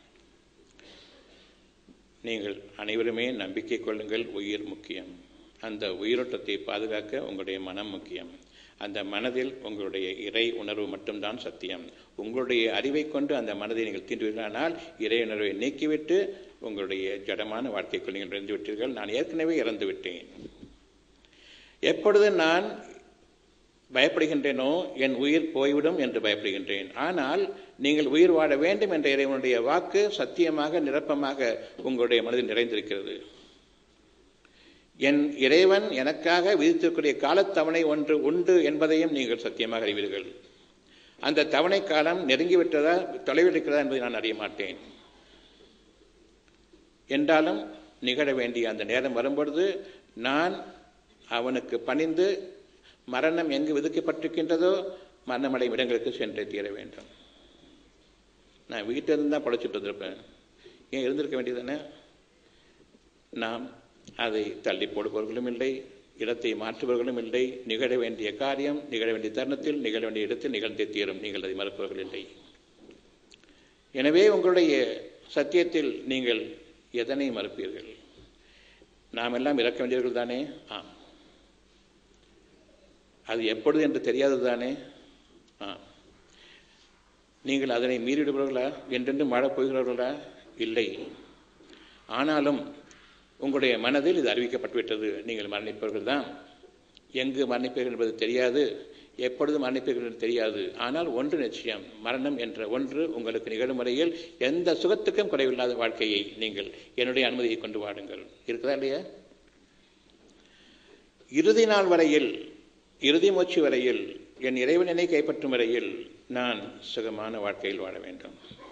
நீங்கள் அனைவருமே நம்பிக்கை கொள்ளுங்கள் உயிர் முக்கியம் அந்த உயிரோட்டத்தை பாதுகாக்க உங்களுடைய மனம் முக்கியம் அந்த மனதில் உங்களுடைய இறை உணர்வு மட்டும்தான் சத்தியம் உங்களுடைய அறிவை கொண்டு அந்த மனதை நீங்கள் தீண்டுவீர்களானால் இறை உணர்வை நீக்கிவிட்டு உங்களுடைய ஜடமான வாழ்க்கைக்குள் நீங்கள் இறந்து விட்டீர்கள் நான் ஏற்கனவே இறந்து விட்டேன் எப்பொழுது நான் பயப்படுகின்றேனோ என் உயிர் போய்விடும் என்று பயப்படுகின்றேன் ஆனால் நீங்கள் உயிர் வாழ வேண்டும் என்ற இறைவனுடைய வாக்கு சத்தியமாக நிரப்பமாக உங்களுடைய மனதில் நிறைந்திருக்கிறது என் இறைவன் எனக்காக விதித்திருக்கூடிய காலத்தவணை ஒன்று உண்டு என்பதையும் நீங்கள் சத்தியமாக அறிவீர்கள் அந்த தவணை காலம் நெருங்கிவிட்டதா தொலைவில் இருக்கிறதா என்பதை நான் அறிய மாட்டேன் என்றாலும் நிகழ வேண்டிய அந்த நேரம் வரும்பொழுது நான் அவனுக்கு பணிந்து மரணம் எங்கு விதிக்கப்பட்டிருக்கின்றதோ மரணமடையும் இடங்களுக்கு சென்றே தீர வேண்டும் நான் வீட்டில் இருந்தால் படைச்சிட்டு வந்திருப்பேன் ஏன் இருந்திருக்க வேண்டியதானே நாம் அதை தள்ளி போடுபவர்களும் இல்லை இடத்தை மாற்றுபவர்களும் இல்லை நிகழ வேண்டிய காரியம் நிகழ வேண்டிய தருணத்தில் நிகழ வேண்டிய இடத்தில் நிகழ்ந்தே தீரும் நீங்கள் அதை மறுப்பவர்கள் இல்லை எனவே உங்களுடைய சத்தியத்தில் நீங்கள் எதனை மறுப்பீர்கள் நாம் எல்லாம் இறக்க வேண்டியவர்கள் தானே ஆம் அது எப்பொழுது என்று தெரியாதது தானே ஆ நீங்கள் அதனை மீறிவிடுபவர்களா என்றென்றும் வாழப் போகிறவர்களா இல்லை ஆனாலும் உங்களுடைய மனதில் இது அறிவிக்கப்பட்டுவிட்டது நீங்கள் மரணிப்பவர்கள் தான் எங்கு மரணிப்பீர்கள் என்பது தெரியாது எப்பொழுது மரணிப்பீர்கள் என்று தெரியாது ஆனால் ஒன்று நிச்சயம் மரணம் என்ற ஒன்று உங்களுக்கு நிகழும் வரையில் எந்த சுகத்துக்கும் குறைவில்லாத வாழ்க்கையை நீங்கள் என்னுடைய அனுமதியை கொண்டு வாடுங்கள் இருக்குதா இல்லையா இறுதி நாள் வரையில் இறுதி மூச்சு வரையில் என் இறைவனை கைப்பற்றும் வரையில் நான் சுகமான வாழ்க்கையில் வாழ வேண்டும்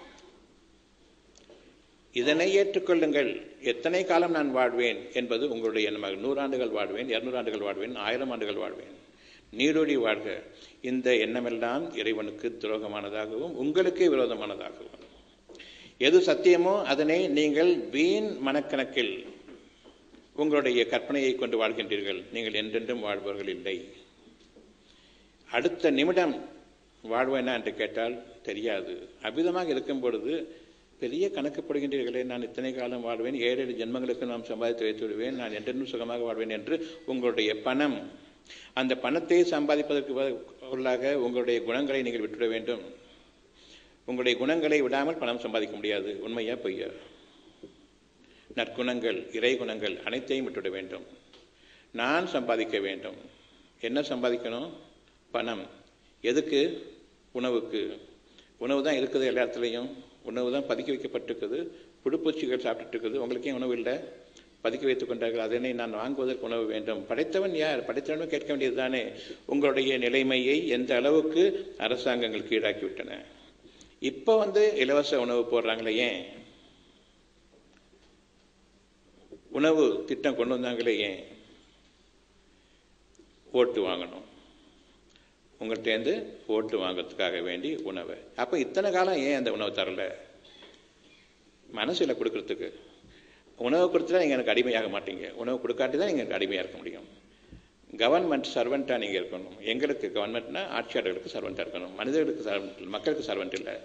இதனை ஏற்றுக்கொள்ளுங்கள் எத்தனை காலம் நான் வாழ்வேன் என்பது உங்களுடைய எண்ணமாக நூறாண்டுகள் வாழ்வேன் இருநூறு ஆண்டுகள் வாழ்வேன் ஆயிரம் ஆண்டுகள் வாழ்வேன் நீடோடி வாழ்க இந்த எண்ணமெல்லாம் இறைவனுக்கு துரோகமானதாகவும் உங்களுக்கே விரோதமானதாகவும் எது சத்தியமோ அதனை நீங்கள் வீண் மனக்கணக்கில் உங்களுடைய கற்பனையை கொண்டு வாழ்கின்றீர்கள் நீங்கள் என்றென்றும் வாழ்பவர்கள் இல்லை அடுத்த நிமிடம் வாழ்வேனா என்று கேட்டால் தெரியாது அவ்விதமாக இருக்கும் பொழுது பெரிய கணக்கு போடுகின்றீர்களே நான் இத்தனை காலம் வாழ்வேன் ஏழு ஏழு ஜென்மங்களுக்கு நாம் சம்பாதித்து வைத்து விடுவேன் நான் என்றென்றும் சுகமாக வாழ்வேன் என்று உங்களுடைய பணம் அந்த பணத்தை சம்பாதிப்பதற்கு உள்ளாக உங்களுடைய குணங்களை நீங்கள் விட்டுவிட வேண்டும் உங்களுடைய குணங்களை விடாமல் பணம் சம்பாதிக்க முடியாது உண்மையா பொய்யா நற்குணங்கள் இறை குணங்கள் அனைத்தையும் விட்டுவிட வேண்டும் நான் சம்பாதிக்க வேண்டும் என்ன சம்பாதிக்கணும் பணம் எதுக்கு உணவுக்கு உணவு தான் இருக்குது எல்லா இடத்துலையும் உணவு தான் பதுக்கி வைக்கப்பட்டிருக்குது புழுப்பூச்சிகள் சாப்பிட்டுட்டு இருக்குது உங்களுக்கே உணவு இல்லை பதுக்கி வைத்துக் கொண்டார்கள் அதனை நான் வாங்குவதற்கு உணவு வேண்டும் படைத்தவன் யார் படைத்தவனும் கேட்க வேண்டியது தானே உங்களுடைய நிலைமையை எந்த அளவுக்கு அரசாங்கங்கள் கீழாக்கி விட்டன இப்போ வந்து இலவச உணவு போடுறாங்களே ஏன் உணவு திட்டம் கொண்டு வந்தாங்களே ஏன் ஓட்டு வாங்கணும் உங்கள்கிட்டேருந்து ஓட்டு வாங்கிறதுக்காக வேண்டி உணவை அப்போ இத்தனை காலம் ஏன் அந்த உணவு தரல மனசில் கொடுக்கறதுக்கு உணவு கொடுத்துட்டா நீங்கள் எனக்கு அடிமையாக மாட்டீங்க உணவு கொடுக்காட்டி தான் நீங்கள் எனக்கு அடிமையாக இருக்க முடியும் கவர்மெண்ட் சர்வெண்ட்டாக நீங்கள் இருக்கணும் எங்களுக்கு கவர்மெண்ட்னா ஆட்சியாளர்களுக்கு சர்வெண்ட்டாக இருக்கணும் மனிதர்களுக்கு சர்வெண்ட் மக்களுக்கு சர்வெண்ட் இல்லை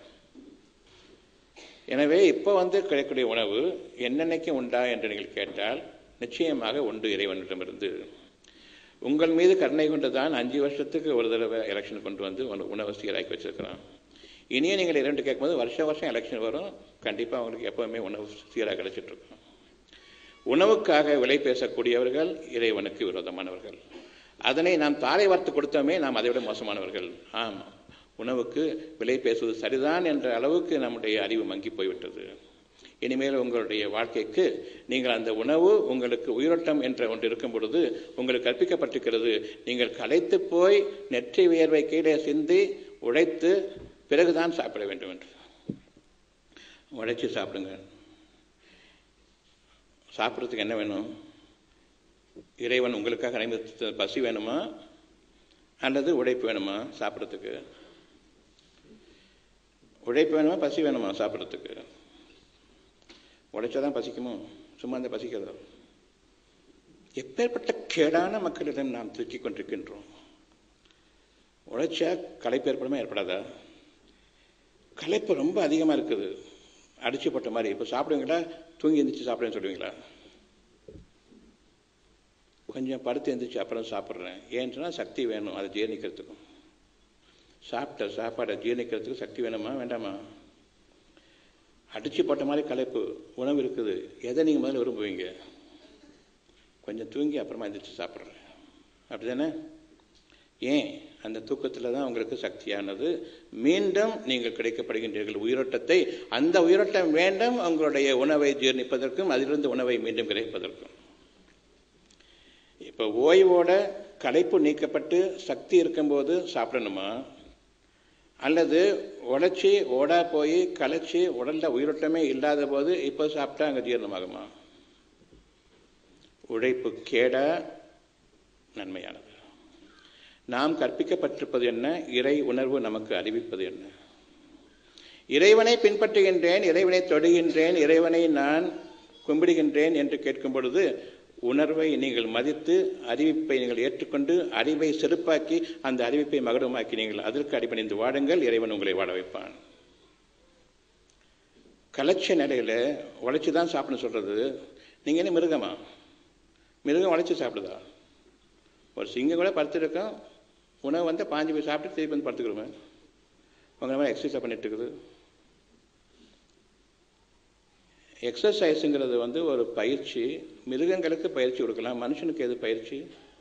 எனவே இப்போ வந்து கிடைக்கக்கூடிய உணவு என்னென்னைக்கு உண்டா என்று நீங்கள் கேட்டால் நிச்சயமாக உண்டு இறைவனிடமிருந்து உங்கள் மீது கருணை கொண்டு தான் அஞ்சு வருஷத்துக்கு ஒரு தடவை எலெக்ஷன் கொண்டு வந்து உணவு சீராக்கி வச்சிருக்கிறான் இனியும் நீங்கள் இரண்டு கேட்கும்போது வருஷம் வருஷம் எலெக்ஷன் வரும் கண்டிப்பாக அவங்களுக்கு எப்போவுமே உணவு சீராக கிடைச்சிட்டு இருக்கும் உணவுக்காக விலை பேசக்கூடியவர்கள் இறைவனுக்கு விரோதமானவர்கள் அதனை நாம் தாரை வார்த்து கொடுத்தோமே நாம் அதை விட மோசமானவர்கள் ஆமாம் உணவுக்கு விலை பேசுவது சரிதான் என்ற அளவுக்கு நம்முடைய அறிவு மங்கி போய்விட்டது இனிமேல் உங்களுடைய வாழ்க்கைக்கு நீங்கள் அந்த உணவு உங்களுக்கு உயிரோட்டம் என்ற ஒன்று இருக்கும் பொழுது உங்களுக்கு கற்பிக்கப்பட்டிருக்கிறது நீங்கள் களைத்து போய் நெற்றி வியர்வை கீழே சிந்தி உழைத்து பிறகுதான் சாப்பிட வேண்டும் என்று உழைச்சி சாப்பிடுங்க சாப்பிட்றதுக்கு என்ன வேணும் இறைவன் உங்களுக்காக அனுமதித்த பசி வேணுமா அல்லது உழைப்பு வேணுமா சாப்பிட்றதுக்கு உழைப்பு வேணுமா பசி வேணுமா சாப்பிட்றதுக்கு உழைச்சா தான் பசிக்குமோ சும்மா அந்த பசிக்கிறதோ எப்பேற்பட்ட கேடான மக்களிடம் நாம் தூக்கி கொண்டிருக்கின்றோம் உழைச்சா களைப்பு ஏற்படுமா ஏற்படாதா களைப்பு ரொம்ப அதிகமாக இருக்குது அடிச்சு போட்ட மாதிரி இப்போ சாப்பிடுவீங்களா தூங்கி எந்திரிச்சு சாப்பிடுன்னு சொல்லுவீங்களா கொஞ்சம் படுத்து எந்திரிச்சு அப்புறம் சாப்பிட்றேன் ஏன்னு சொன்னால் சக்தி வேணும் அதை ஜீரணிக்கிறதுக்கும் சாப்பிட்ட சாப்பாடை ஜீரணிக்கிறதுக்கு சக்தி வேணுமா வேண்டாமா அடிச்சு போட்ட மாதிரி களைப்பு உணவு இருக்குது எதை நீங்கள் முதல்ல விரும்புவீங்க கொஞ்சம் தூங்கி அப்புறமா எந்திரிச்சு சாப்பிட்றேன் அப்படி தானே ஏன் அந்த தூக்கத்தில் தான் உங்களுக்கு சக்தியானது மீண்டும் நீங்கள் கிடைக்கப்படுகின்றீர்கள் உயிரோட்டத்தை அந்த உயிரோட்டம் வேண்டும் உங்களுடைய உணவை ஜீர்ணிப்பதற்கும் அதிலிருந்து உணவை மீண்டும் கிடைப்பதற்கும் இப்போ ஓய்வோட களைப்பு நீக்கப்பட்டு சக்தி இருக்கும்போது சாப்பிடணுமா அல்லது உழைச்சி ஓடா போய் களைச்சி உடல்ல உயிரோட்டமே இல்லாத போது இப்போ சாப்பிட்டா அங்கே ஜீரணமாகுமா உழைப்பு கேடா நன்மையானது நாம் கற்பிக்கப்பட்டிருப்பது என்ன இறை உணர்வு நமக்கு அறிவிப்பது என்ன இறைவனை பின்பற்றுகின்றேன் இறைவனை தொடுகின்றேன் இறைவனை நான் கும்பிடுகின்றேன் என்று கேட்கும் பொழுது உணர்வை நீங்கள் மதித்து அறிவிப்பை நீங்கள் ஏற்றுக்கொண்டு அறிவை செருப்பாக்கி அந்த அறிவிப்பை மகுடமாக்கி நீங்கள் அதற்கு அடிப்பணிந்து வாடுங்கள் இறைவன் உங்களை வாழ வைப்பான் கலைச்ச நிலையில் உழைச்சி தான் சாப்பிடணும் சொல்கிறது நீங்கள் என்ன மிருகமா மிருகம் உழைச்சி சாப்பிடுதா ஒரு சிங்கம் கூட படுத்துருக்கோம் உணவு வந்து பாஞ்சு போய் சாப்பிட்டு திருப்பி வந்து படுத்துக்கிறோமே உங்களை மாதிரி எக்ஸசைஸ் பண்ணிட்டு இருக்குது எக்ஸசைஸுங்கிறது வந்து ஒரு பயிற்சி மிருகங்களுக்கு பயிற்சி கொடுக்கலாம் மனுஷனுக்கு எது பயிற்சி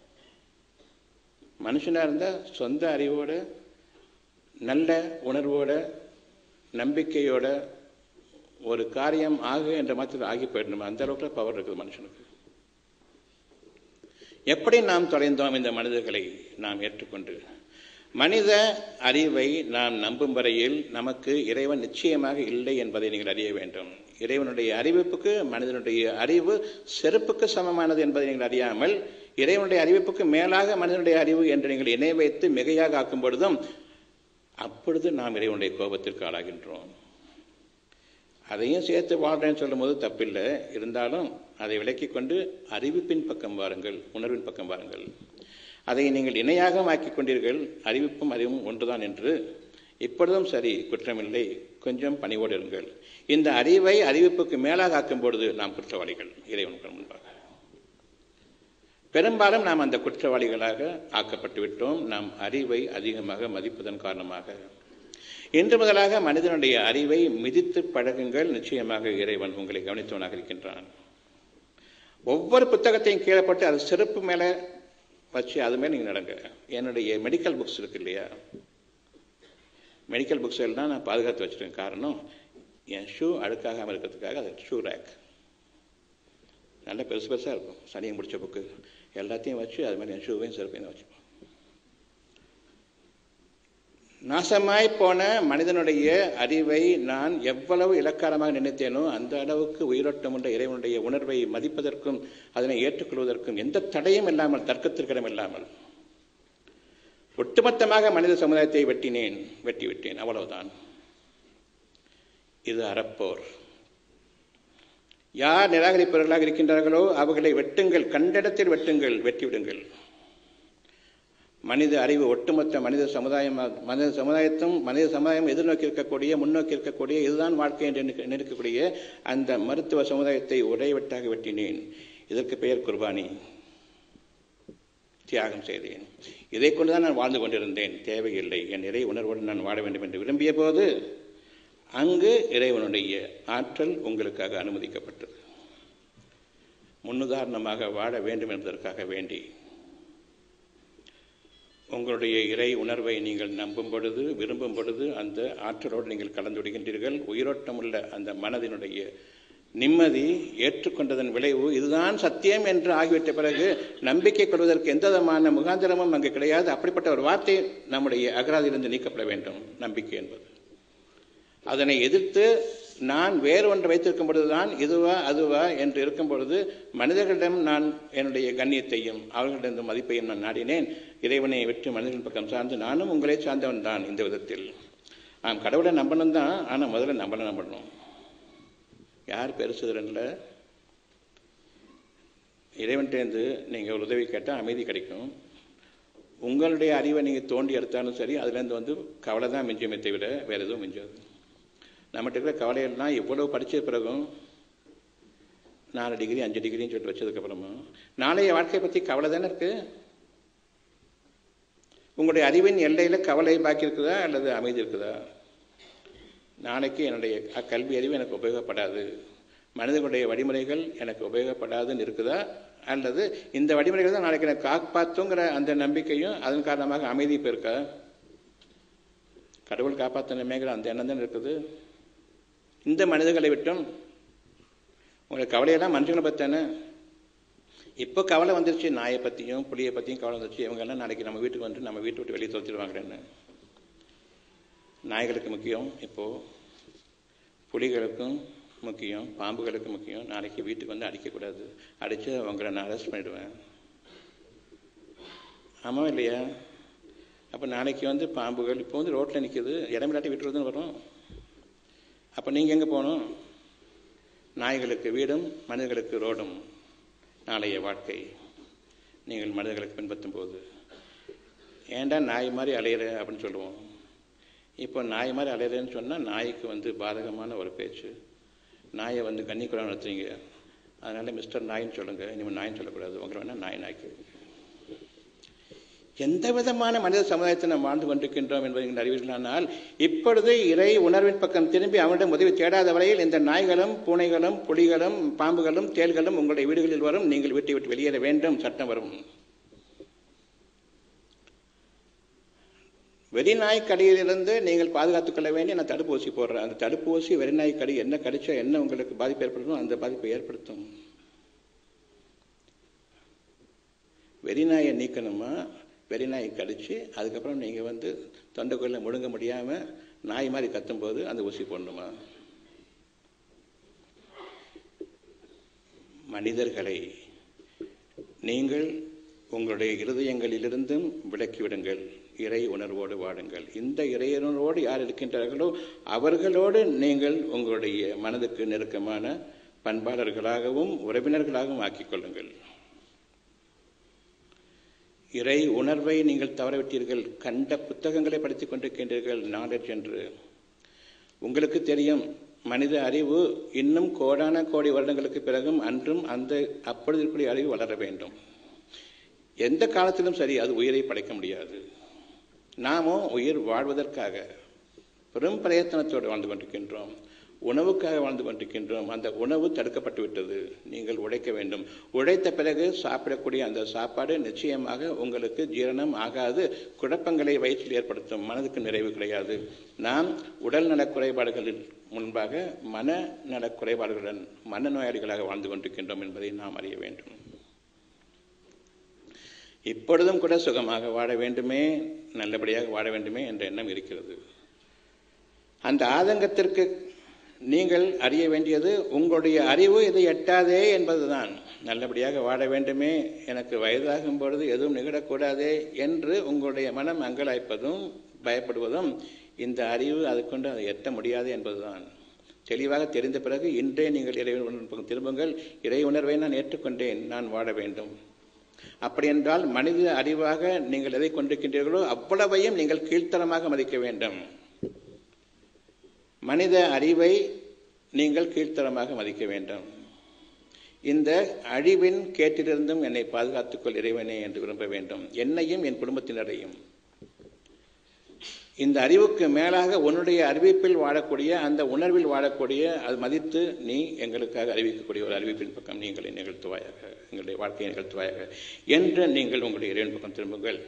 மனுஷனாக இருந்தால் சொந்த அறிவோட நல்ல உணர்வோட நம்பிக்கையோட ஒரு காரியம் ஆகு என்ற மாத்திரம் ஆகி போயிடணும் அந்த அளவுக்கு பவர் இருக்குது மனுஷனுக்கு எப்படி நாம் தொலைந்தோம் இந்த மனிதர்களை நாம் ஏற்றுக்கொண்டு மனித அறிவை நாம் நம்பும் வரையில் நமக்கு இறைவன் நிச்சயமாக இல்லை என்பதை நீங்கள் அறிய வேண்டும் இறைவனுடைய அறிவிப்புக்கு மனிதனுடைய அறிவு செருப்புக்கு சமமானது என்பதை நீங்கள் அறியாமல் இறைவனுடைய அறிவிப்புக்கு மேலாக மனிதனுடைய அறிவு என்று நீங்கள் இணை வைத்து மிகையாக ஆக்கும் பொழுதும் அப்பொழுது நாம் இறைவனுடைய கோபத்திற்கு ஆளாகின்றோம் அதையும் சேர்த்து வாழ்றேன்னு சொல்லும்போது தப்பில்லை இருந்தாலும் அதை விலக்கி கொண்டு அறிவிப்பின் பக்கம் வாருங்கள் உணர்வின் பக்கம் வாருங்கள் அதை நீங்கள் இணையாக ஆக்கிக் கொண்டீர்கள் அறிவிப்பும் அறிவும் ஒன்றுதான் என்று இப்பொழுதும் சரி குற்றமில்லை கொஞ்சம் பணிவோடு இருங்கள் இந்த அறிவை அறிவிப்புக்கு மேலாக ஆக்கும் பொழுது நாம் குற்றவாளிகள் இறைவனுக்கு முன்பாக பெரும்பாலும் நாம் அந்த குற்றவாளிகளாக ஆக்கப்பட்டு விட்டோம் நாம் அறிவை அதிகமாக மதிப்பதன் காரணமாக இன்று முதலாக மனிதனுடைய அறிவை மிதித்து பழகுங்கள் நிச்சயமாக இறைவன் உங்களை கவனித்தவனாக இருக்கின்றான் ஒவ்வொரு புத்தகத்தையும் கீழே போட்டு அது செருப்பு மேலே வச்சு அது மேலே நீங்கள் நடங்க என்னுடைய மெடிக்கல் புக்ஸ் இருக்கு இல்லையா மெடிக்கல் புக்ஸ் எல்லாம் நான் பாதுகாத்து வச்சுருக்கேன் காரணம் என் ஷூ அழுக்காகாமல் இருக்கிறதுக்காக அது ஷூ ரேக் நல்ல பெருசு பெருசாக இருக்கும் சனியை முடிச்ச புக்கு எல்லாத்தையும் வச்சு அது மாதிரி என் ஷூவையும் செருப்பையும் வச்சுப்போம் நாசமாய் போன மனிதனுடைய அறிவை நான் எவ்வளவு இலக்காரமாக நினைத்தேனோ அந்த அளவுக்கு உயிரோட்டம் உள்ள இறைவனுடைய உணர்வை மதிப்பதற்கும் அதனை ஏற்றுக்கொள்வதற்கும் எந்த தடையும் இல்லாமல் தர்க்கத்திற்கிடம் இல்லாமல் ஒட்டுமொத்தமாக மனித சமுதாயத்தை வெட்டினேன் வெட்டி விட்டேன் அவ்வளவுதான் இது அறப்போர் யார் நிராகரிப்பவர்களாக இருக்கின்றார்களோ அவர்களை வெட்டுங்கள் கண்டிடத்தில் வெட்டுங்கள் வெட்டிவிடுங்கள் மனித அறிவு ஒட்டுமொத்த மனித சமுதாயம் மனித சமுதாயத்தும் மனித சமுதாயம் எதிர்நோக்கி இருக்கக்கூடிய முன்னோக்கி இருக்கக்கூடிய இதுதான் வாழ்க்கை என்று நினைக்கக்கூடிய அந்த மருத்துவ சமுதாயத்தை ஒரே வெட்டாக வெட்டினேன் இதற்கு பெயர் குர்பானி தியாகம் செய்தேன் இதை கொண்டுதான் நான் வாழ்ந்து கொண்டிருந்தேன் தேவையில்லை என் இறை உணர்வுடன் நான் வாழ வேண்டும் என்று விரும்பிய போது அங்கு இறைவனுடைய ஆற்றல் உங்களுக்காக அனுமதிக்கப்பட்டது முன்னுதாரணமாக வாழ வேண்டும் என்பதற்காக வேண்டி உங்களுடைய இறை உணர்வை நீங்கள் நம்பும் பொழுது விரும்பும் பொழுது அந்த ஆற்றலோடு நீங்கள் கலந்து விடுகின்றீர்கள் உயிரோட்டமுள்ள அந்த மனதினுடைய நிம்மதி ஏற்றுக்கொண்டதன் விளைவு இதுதான் சத்தியம் என்று ஆகிவிட்ட பிறகு நம்பிக்கை கொள்வதற்கு எந்த விதமான முகாந்திரமும் அங்கு கிடையாது அப்படிப்பட்ட ஒரு வார்த்தை நம்முடைய அகராதியிலிருந்து நீக்கப்பட வேண்டும் நம்பிக்கை என்பது அதனை எதிர்த்து நான் வேறு ஒன்று வைத்திருக்கும் பொழுதுதான் இதுவா அதுவா என்று இருக்கும் பொழுது மனிதர்களிடம் நான் என்னுடைய கண்ணியத்தையும் அவர்களிடம் மதிப்பையும் நான் நாடினேன் இறைவனை விட்டு மனிதர்கள் பக்கம் சார்ந்து நானும் உங்களை சார்ந்தவன் தான் இந்த விதத்தில் நாம் கடவுளை நம்பணும் தான் ஆனால் முதல்ல நம்மளை நம்பணும் யார் பெருசுதிரன்ல இறைவன்கிட்டேருந்து நீங்கள் ஒரு உதவி கேட்டால் அமைதி கிடைக்கும் உங்களுடைய அறிவை நீங்கள் தோண்டி எடுத்தாலும் சரி அதுலேருந்து வந்து கவலை தான் மிஞ்சுமே தவிர வேறு எதுவும் மிஞ்சாது நம்மகிட்ட இருக்கிற கவலையெல்லாம் எவ்வளவு படித்த பிறகும் நாலு டிகிரி அஞ்சு டிகிரின்னு சொல்லிட்டு வச்சதுக்கப்புறமா நாளைய வாழ்க்கையை பற்றி கவலை தானே இருக்குது உங்களுடைய அறிவின் எல்லையில் கவலை பாக்கி இருக்குதா அல்லது அமைதி இருக்குதா நாளைக்கு என்னுடைய கல்வி அறிவு எனக்கு உபயோகப்படாது மனிதர்களுடைய வழிமுறைகள் எனக்கு உபயோகப்படாதுன்னு இருக்குதா அல்லது இந்த வழிமுறைகள் தான் நாளைக்கு எனக்கு காப்பாற்றுங்கிற அந்த நம்பிக்கையும் அதன் காரணமாக அமைதி இப்போ இருக்கா கடவுள் காப்பாற்றணுமேங்கிற அந்த எண்ணம் தான் இருக்குது இந்த மனிதர்களை விட்டும் உங்களுக்கு கவலையெல்லாம் மனுஷங்களை பத்தானே இப்போ கவலை வந்துருச்சு நாயை பற்றியும் புளியை பற்றியும் கவலை வந்துருச்சு இவங்கெல்லாம் நாளைக்கு நம்ம வீட்டுக்கு வந்து நம்ம வீட்டை விட்டு வெளியே துரத்திடுவாங்கன்னு நாய்களுக்கு முக்கியம் இப்போது புலிகளுக்கும் முக்கியம் பாம்புகளுக்கு முக்கியம் நாளைக்கு வீட்டுக்கு வந்து அடிக்கக்கூடாது அடித்து அவங்கள நான் அரெஸ்ட் பண்ணிவிடுவேன் ஆமாம் இல்லையா அப்போ நாளைக்கு வந்து பாம்புகள் இப்போ வந்து ரோட்டில் நிற்கிது இடமில்லாட்டி விட்டுறதுன்னு வரும் அப்போ நீங்கள் எங்கே போகணும் நாய்களுக்கு வீடும் மனிதர்களுக்கு ரோடும் நாளைய வாழ்க்கை நீங்கள் மனிதர்களுக்கு பின்பற்றும் போது ஏன்டா நாய் மாதிரி அலையிற அப்படின்னு சொல்லுவோம் இப்போ நாய் மாதிரி அலையிறேன்னு சொன்னால் நாய்க்கு வந்து பாதகமான ஒரு பேச்சு நாயை வந்து கன்னிக்குறா நடத்துறீங்க அதனால் மிஸ்டர் நாயின்னு சொல்லுங்கள் இனிமேல் நாயின்னு சொல்லக்கூடாது உங்களை வேணால் நாய் நாய்க்கு எந்த விதமான மனித சமுதாயத்தை நாம் வாழ்ந்து கொண்டிருக்கின்றோம் என்பதை நீங்கள் அறிவீர்களானால் இப்பொழுது இறை உணர்வின் பக்கம் திரும்பி அவனிடம் உதவி தேடாத வரையில் இந்த நாய்களும் பூனைகளும் புலிகளும் பாம்புகளும் தேள்களும் உங்களுடைய வீடுகளில் வரும் நீங்கள் வீட்டை விட்டு வெளியேற வேண்டும் சட்டம் வரும் வெறிநாய் கடியிலிருந்து நீங்கள் பாதுகாத்துக் கொள்ள வேண்டிய நான் தடுப்பூசி போடுறேன் அந்த தடுப்பூசி வெறிநாய் கடி என்ன கடிச்சா என்ன உங்களுக்கு பாதிப்பு ஏற்படுத்தும் அந்த பாதிப்பை ஏற்படுத்தும் வெறிநாயை நீக்கணுமா வெறிநாயை கடிச்சு அதுக்கப்புறம் நீங்கள் வந்து தொண்டைக்குள்ள முழுங்க முடியாமல் நாய் மாதிரி கத்தும்போது அந்த ஊசி போடணுமா மனிதர்களை நீங்கள் உங்களுடைய இருதயங்களிலிருந்தும் விலக்கிவிடுங்கள் இறை உணர்வோடு வாடுங்கள் இந்த இறை உணர்வோடு யார் இருக்கின்றார்களோ அவர்களோடு நீங்கள் உங்களுடைய மனதுக்கு நெருக்கமான பண்பாளர்களாகவும் உறவினர்களாகவும் ஆக்கிக் கொள்ளுங்கள் இறை உணர்வை நீங்கள் தவறவிட்டீர்கள் கண்ட புத்தகங்களை படித்துக் கொண்டிருக்கின்றீர்கள் நாலேஜ் என்று உங்களுக்கு தெரியும் மனித அறிவு இன்னும் கோடான கோடி வருடங்களுக்கு பிறகும் அன்றும் அந்த அப்பொழுது இருக்கக்கூடிய அறிவு வளர வேண்டும் எந்த காலத்திலும் சரி அது உயிரை படைக்க முடியாது நாமோ உயிர் வாழ்வதற்காக பெரும் பிரயத்தனத்தோடு வாழ்ந்து கொண்டிருக்கின்றோம் உணவுக்காக வாழ்ந்து கொண்டிருக்கின்றோம் அந்த உணவு தடுக்கப்பட்டு விட்டது நீங்கள் உழைக்க வேண்டும் உழைத்த பிறகு சாப்பிடக்கூடிய அந்த சாப்பாடு நிச்சயமாக உங்களுக்கு ஜீரணம் ஆகாது குழப்பங்களை வயிற்றில் ஏற்படுத்தும் மனதுக்கு நிறைவு கிடையாது நாம் உடல் நலக் குறைபாடுகளில் முன்பாக மன நலக் குறைபாடுகளுடன் மனநோயாளிகளாக வாழ்ந்து கொண்டிருக்கின்றோம் என்பதை நாம் அறிய வேண்டும் இப்பொழுதும் கூட சுகமாக வாழ வேண்டுமே நல்லபடியாக வாழ வேண்டுமே என்ற எண்ணம் இருக்கிறது அந்த ஆதங்கத்திற்கு நீங்கள் அறிய வேண்டியது உங்களுடைய அறிவு இதை எட்டாதே என்பதுதான் நல்லபடியாக வாழ வேண்டுமே எனக்கு வயதாகும் பொழுது எதுவும் நிகழக்கூடாதே என்று உங்களுடைய மனம் அங்கலாய்ப்பதும் பயப்படுவதும் இந்த அறிவு அது கொண்டு அதை எட்ட முடியாது என்பதுதான் தெளிவாக தெரிந்த பிறகு இன்றே நீங்கள் இறை உணர்வு திரும்புங்கள் இறை உணர்வை நான் ஏற்றுக்கொண்டேன் நான் வாழ வேண்டும் அப்படி என்றால் மனித அறிவாக நீங்கள் எதை கொண்டிருக்கின்றீர்களோ அவ்வளவையும் நீங்கள் கீழ்த்தரமாக மதிக்க வேண்டும் மனித அறிவை நீங்கள் கீழ்த்தரமாக மதிக்க வேண்டும் இந்த அழிவின் கேட்டிலிருந்தும் என்னை பாதுகாத்துக்கொள் இறைவனே என்று விரும்ப வேண்டும் என்னையும் என் குடும்பத்தினரையும் இந்த அறிவுக்கு மேலாக உன்னுடைய அறிவிப்பில் வாழக்கூடிய அந்த உணர்வில் வாழக்கூடிய அது மதித்து நீ எங்களுக்காக அறிவிக்கக்கூடிய ஒரு அறிவிப்பின் பக்கம் நீங்களை நிகழ்த்துவாயாக எங்களுடைய வாழ்க்கையை நிகழ்த்துவாயாக என்று நீங்கள் உங்களுடைய இறைவன் பக்கம் திரும்புங்கள்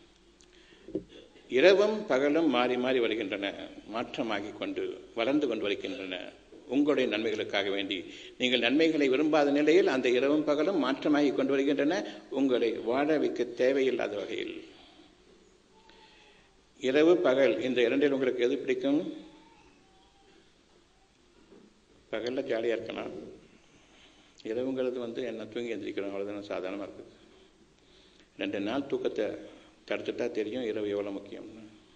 இரவும் பகலும் மாறி மாறி வருகின்றன மாற்றமாகி கொண்டு வளர்ந்து கொண்டு வருகின்றன உங்களுடைய நன்மைகளுக்காக வேண்டி நீங்கள் நன்மைகளை விரும்பாத நிலையில் அந்த இரவும் பகலும் மாற்றமாகி கொண்டு வருகின்றன உங்களை வாழ வைக்க தேவையில்லாத வகையில் இரவு பகல் இந்த இரண்டில் உங்களுக்கு எது பிடிக்கும் பகல்ல ஜாலியாக இருக்கலாம் இரவுங்கிறது வந்து என்ன தூங்கி எந்திரிக்கிறோம் அவ்வளோதான் சாதாரணமாக இருக்குது ரெண்டு நாள் தூக்கத்தை தடுத்துட்டா தெரியும் இரவு எவ்வளோ முக்கியம்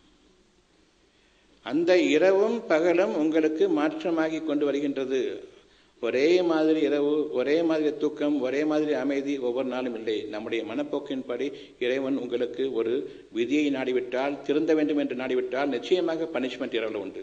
அந்த இரவும் பகலும் உங்களுக்கு மாற்றமாகி கொண்டு வருகின்றது ஒரே மாதிரி இரவு ஒரே மாதிரி தூக்கம் ஒரே மாதிரி அமைதி ஒவ்வொரு நாளும் இல்லை நம்முடைய மனப்போக்கின்படி இறைவன் உங்களுக்கு ஒரு விதியை நாடிவிட்டால் திருந்த வேண்டும் என்று நாடிவிட்டால் நிச்சயமாக பனிஷ்மெண்ட் இரவில் உண்டு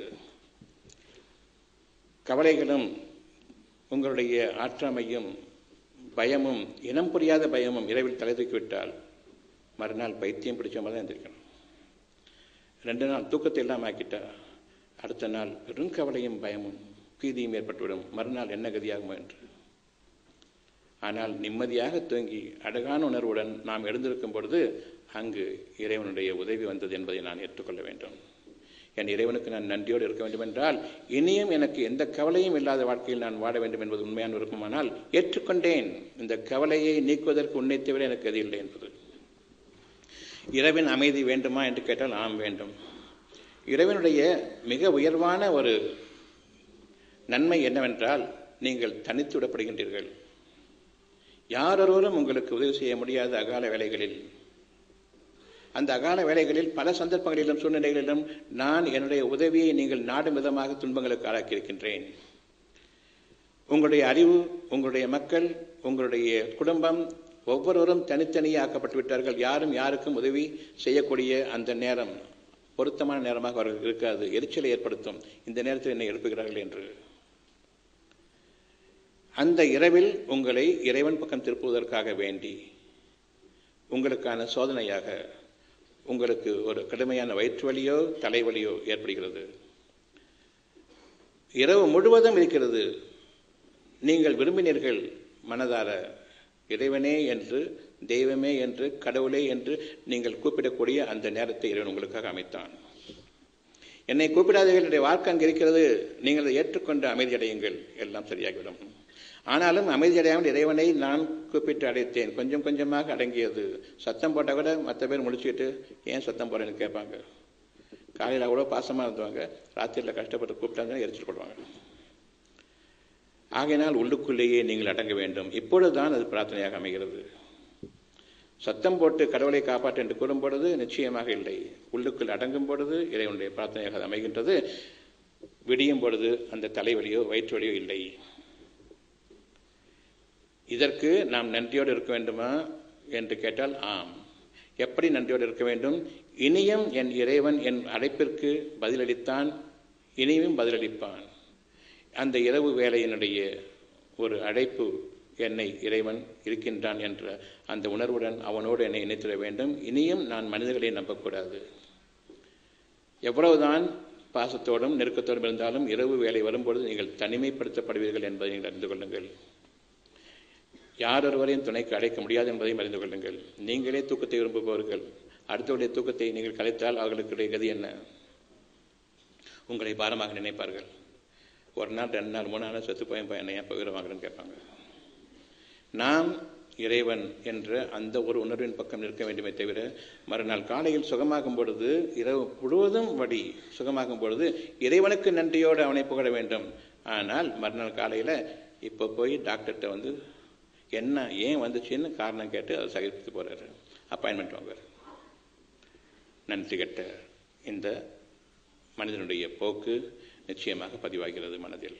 கவலைகளும் உங்களுடைய ஆற்றாமையும் பயமும் இனம் புரியாத பயமும் இரவில் தலை தூக்கிவிட்டால் மறுநாள் பைத்தியம் பிடிச்ச மாதிரி தான் எந்திரிக்கணும் ரெண்டு நாள் தூக்கத்தை இல்லாமல் ஆக்கிட்டா அடுத்த நாள் பெரும் கவலையும் பயமும் பீதியும் ஏற்பட்டுவிடும் மறுநாள் என்ன கதியாகுமோ என்று ஆனால் நிம்மதியாக தூங்கி அழகான உணர்வுடன் நாம் எழுந்திருக்கும் பொழுது அங்கு இறைவனுடைய உதவி வந்தது என்பதை நான் ஏற்றுக்கொள்ள வேண்டும் என் இறைவனுக்கு நான் நன்றியோடு இருக்க வேண்டும் என்றால் இனியும் எனக்கு எந்த கவலையும் இல்லாத வாழ்க்கையில் நான் வாழ வேண்டும் என்பது உண்மையான விருப்பமானால் ஏற்றுக்கொண்டேன் இந்த கவலையை நீக்குவதற்கு உன்னை தவிர எனக்கு அது இல்லை என்பது இரவின் அமைதி வேண்டுமா என்று கேட்டால் ஆம் வேண்டும் இறைவனுடைய மிக உயர்வான ஒரு நன்மை என்னவென்றால் நீங்கள் தனித்து விடப்படுகின்றீர்கள் யாரொருவரும் உங்களுக்கு உதவி செய்ய முடியாத அகால வேலைகளில் அந்த அகால வேலைகளில் பல சந்தர்ப்பங்களிலும் சூழ்நிலைகளிலும் நான் என்னுடைய உதவியை நீங்கள் நாடும் விதமாக துன்பங்களுக்கு ஆளாக்கியிருக்கின்றேன் உங்களுடைய அறிவு உங்களுடைய மக்கள் உங்களுடைய குடும்பம் ஒவ்வொருவரும் தனித்தனியே ஆக்கப்பட்டு விட்டார்கள் யாரும் யாருக்கும் உதவி செய்யக்கூடிய அந்த நேரம் பொருத்தமான நேரமாக அவர்கள் இருக்காது எரிச்சலை ஏற்படுத்தும் இந்த நேரத்தில் என்னை எழுப்புகிறார்கள் என்று அந்த இரவில் உங்களை இறைவன் பக்கம் திருப்புவதற்காக வேண்டி உங்களுக்கான சோதனையாக உங்களுக்கு ஒரு கடுமையான வயிற்று வலியோ தலைவலியோ ஏற்படுகிறது இரவு முழுவதும் இருக்கிறது நீங்கள் விரும்பினீர்கள் மனதார இறைவனே என்று தெய்வமே என்று கடவுளே என்று நீங்கள் கூப்பிடக்கூடிய அந்த நேரத்தை இறைவன் உங்களுக்காக அமைத்தான் என்னை கூப்பிடாதீர்கள் என்னுடைய வாக்கு அங்கு இருக்கிறது நீங்கள் அதை ஏற்றுக்கொண்டு அமைதியடையுங்கள் எல்லாம் சரியாகிவிடும் ஆனாலும் அமைதியடையாமல் இறைவனை நான் கூப்பிட்டு அடைத்தேன் கொஞ்சம் கொஞ்சமாக அடங்கியது சத்தம் போட்டால் கூட மற்ற பேர் முடிச்சுக்கிட்டு ஏன் சத்தம் போடுறேன்னு கேட்பாங்க காலையில் அவ்வளோ பாசமாக இருந்தவங்க ராத்திரியில் கஷ்டப்பட்டு கூப்பிட்டாங்க எரிச்சிட்டு போடுவாங்க ஆகையினால் உள்ளுக்குள்ளேயே நீங்கள் அடங்க வேண்டும் இப்பொழுதுதான் அது பிரார்த்தனையாக அமைகிறது சத்தம் போட்டு கடவுளை காப்பாற்று என்று கூறும் பொழுது நிச்சயமாக இல்லை உள்ளுக்குள் அடங்கும் பொழுது இறைவனுடைய பிரார்த்தனையாக அது அமைகின்றது விடியும் பொழுது அந்த தலைவலியோ வயிற்று வலியோ இல்லை இதற்கு நாம் நன்றியோடு இருக்க வேண்டுமா என்று கேட்டால் ஆம் எப்படி நன்றியோடு இருக்க வேண்டும் இனியும் என் இறைவன் என் அழைப்பிற்கு பதிலளித்தான் இனியும் பதிலளிப்பான் அந்த இரவு வேலையினுடைய ஒரு அழைப்பு என்னை இறைவன் இருக்கின்றான் என்ற அந்த உணர்வுடன் அவனோடு என்னை இணைத்திட வேண்டும் இனியும் நான் மனிதர்களை நம்பக்கூடாது எவ்வளவுதான் பாசத்தோடும் நெருக்கத்தோடும் இருந்தாலும் இரவு வேலை வரும்பொழுது நீங்கள் தனிமைப்படுத்தப்படுவீர்கள் என்பதை நீங்கள் அறிந்து கொள்ளுங்கள் யார் ஒருவரையும் துணைக்கு அழைக்க முடியாது என்பதையும் அறிந்து கொள்ளுங்கள் நீங்களே தூக்கத்தை விரும்புபவர்கள் அடுத்தவருடைய தூக்கத்தை நீங்கள் கலைத்தால் அவர்களுடைய கதி என்ன உங்களை பாரமாக நினைப்பார்கள் ஒரு நாள் ரெண்டு நாள் மூணு நாள் செத்து போய் என்ன ஏன் பகிரவாங்கன்னு கேட்பாங்க நாம் இறைவன் என்ற அந்த ஒரு உணர்வின் பக்கம் நிற்க வேண்டுமே தவிர மறுநாள் காலையில் சுகமாகும் பொழுது இரவு முழுவதும் வடி சுகமாகும் பொழுது இறைவனுக்கு நன்றியோடு அவனை புகழ வேண்டும் ஆனால் மறுநாள் காலையில் இப்போ போய் டாக்டர்கிட்ட வந்து என்ன ஏன் வந்துச்சுன்னு காரணம் கேட்டு அதை சகித்து போகிறாரு அப்பாயின்மெண்ட் வாங்குவார் நன்றி கட்ட இந்த மனிதனுடைய போக்கு நிச்சயமாக பதிவாகிறது மனதில்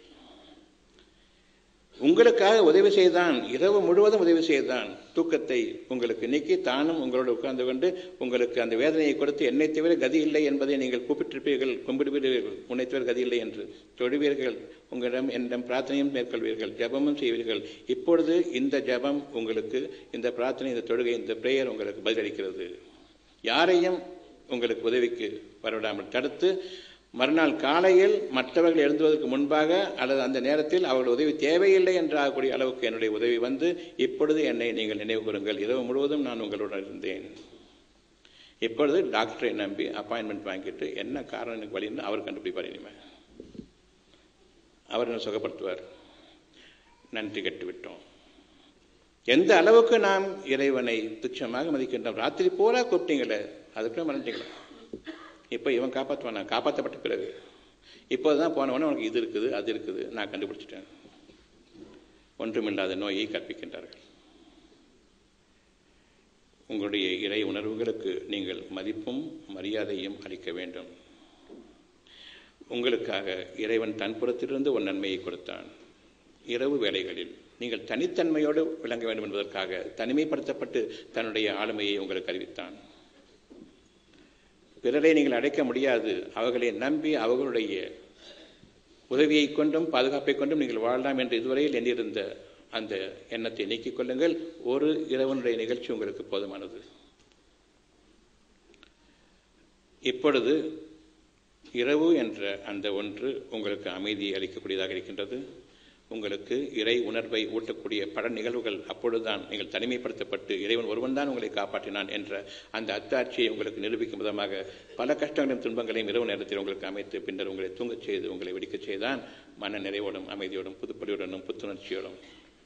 உங்களுக்காக உதவி செய்தான் இரவு முழுவதும் உதவி செய்தான் தூக்கத்தை உங்களுக்கு நீக்கி தானும் உங்களோடு உட்கார்ந்து கொண்டு உங்களுக்கு அந்த வேதனையை கொடுத்து என்னை தவிர கதி இல்லை என்பதை நீங்கள் கூப்பிட்டிருப்பீர்கள் கும்பிடுவீர்கள் உன்னை தவிர கதி இல்லை என்று தொழுவீர்கள் உங்களிடம் என்னிடம் பிரார்த்தனையும் மேற்கொள்வீர்கள் ஜபமும் செய்வீர்கள் இப்பொழுது இந்த ஜபம் உங்களுக்கு இந்த பிரார்த்தனை இந்த தொழுகை இந்த பிரேயர் உங்களுக்கு பதிலளிக்கிறது யாரையும் உங்களுக்கு உதவிக்கு வரவிடாமல் தடுத்து மறுநாள் காலையில் மற்றவர்கள் எழுந்துவதற்கு முன்பாக அல்லது அந்த நேரத்தில் அவர்கள் உதவி தேவையில்லை என்று ஆகக்கூடிய அளவுக்கு என்னுடைய உதவி வந்து இப்பொழுது என்னை நீங்கள் நினைவு கூறுங்கள் இரவு முழுவதும் நான் உங்களுடன் இருந்தேன் இப்பொழுது டாக்டரை நம்பி அப்பாயின்மெண்ட் வாங்கிட்டு என்ன காரணம் எனக்கு வழின்னு அவர் கண்டுபிடிப்பார் இனிமேல் அவர் என்ன சுகப்படுத்துவார் நன்றி கட்டுவிட்டோம் எந்த அளவுக்கு நாம் இறைவனை துச்சமாக மதிக்கின்றோம் ராத்திரி பூரா கூப்பிட்டீங்களே அதுக்குள்ள மறந்துட்டீங்களா இப்போ இவன் காப்பாற்றுவானா காப்பாற்றப்பட்ட பிறகு இப்போதான் போனவொடனே உனக்கு இது இருக்குது அது இருக்குது நான் கண்டுபிடிச்சிட்டேன் ஒன்றுமில்லாத நோயை கற்பிக்கின்றார்கள் உங்களுடைய இறை உணர்வுகளுக்கு நீங்கள் மதிப்பும் மரியாதையும் அளிக்க வேண்டும் உங்களுக்காக இறைவன் தன் புறத்திலிருந்து ஒரு நன்மையை கொடுத்தான் இரவு வேளைகளில் நீங்கள் தனித்தன்மையோடு விளங்க வேண்டும் என்பதற்காக தனிமைப்படுத்தப்பட்டு தன்னுடைய ஆளுமையை உங்களுக்கு அறிவித்தான் பிறரை நீங்கள் அடைக்க முடியாது அவர்களை நம்பி அவர்களுடைய உதவியை கொண்டும் பாதுகாப்பை கொண்டும் நீங்கள் வாழலாம் என்று இதுவரையில் எண்ணியிருந்த அந்த எண்ணத்தை நீக்கிக் கொள்ளுங்கள் ஒரு இரவனுடைய நிகழ்ச்சி உங்களுக்கு போதுமானது இப்பொழுது இரவு என்ற அந்த ஒன்று உங்களுக்கு அமைதியை அளிக்கக்கூடியதாக இருக்கின்றது உங்களுக்கு இறை உணர்வை ஊட்டக்கூடிய பல நிகழ்வுகள் அப்பொழுதுதான் நீங்கள் தனிமைப்படுத்தப்பட்டு இறைவன் ஒருவன் தான் உங்களை காப்பாற்றினான் என்ற அந்த அத்தாட்சியை உங்களுக்கு நிரூபிக்கும் விதமாக பல கஷ்டங்களையும் துன்பங்களையும் இரவு நேரத்தில் உங்களுக்கு அமைத்து பின்னர் உங்களை தூங்கச் செய்து உங்களை வெடிக்கச் செய்தான் மன நிறைவோடும் அமைதியோடும் புதுப்பொலியுடனும் புத்துணர்ச்சியோடும்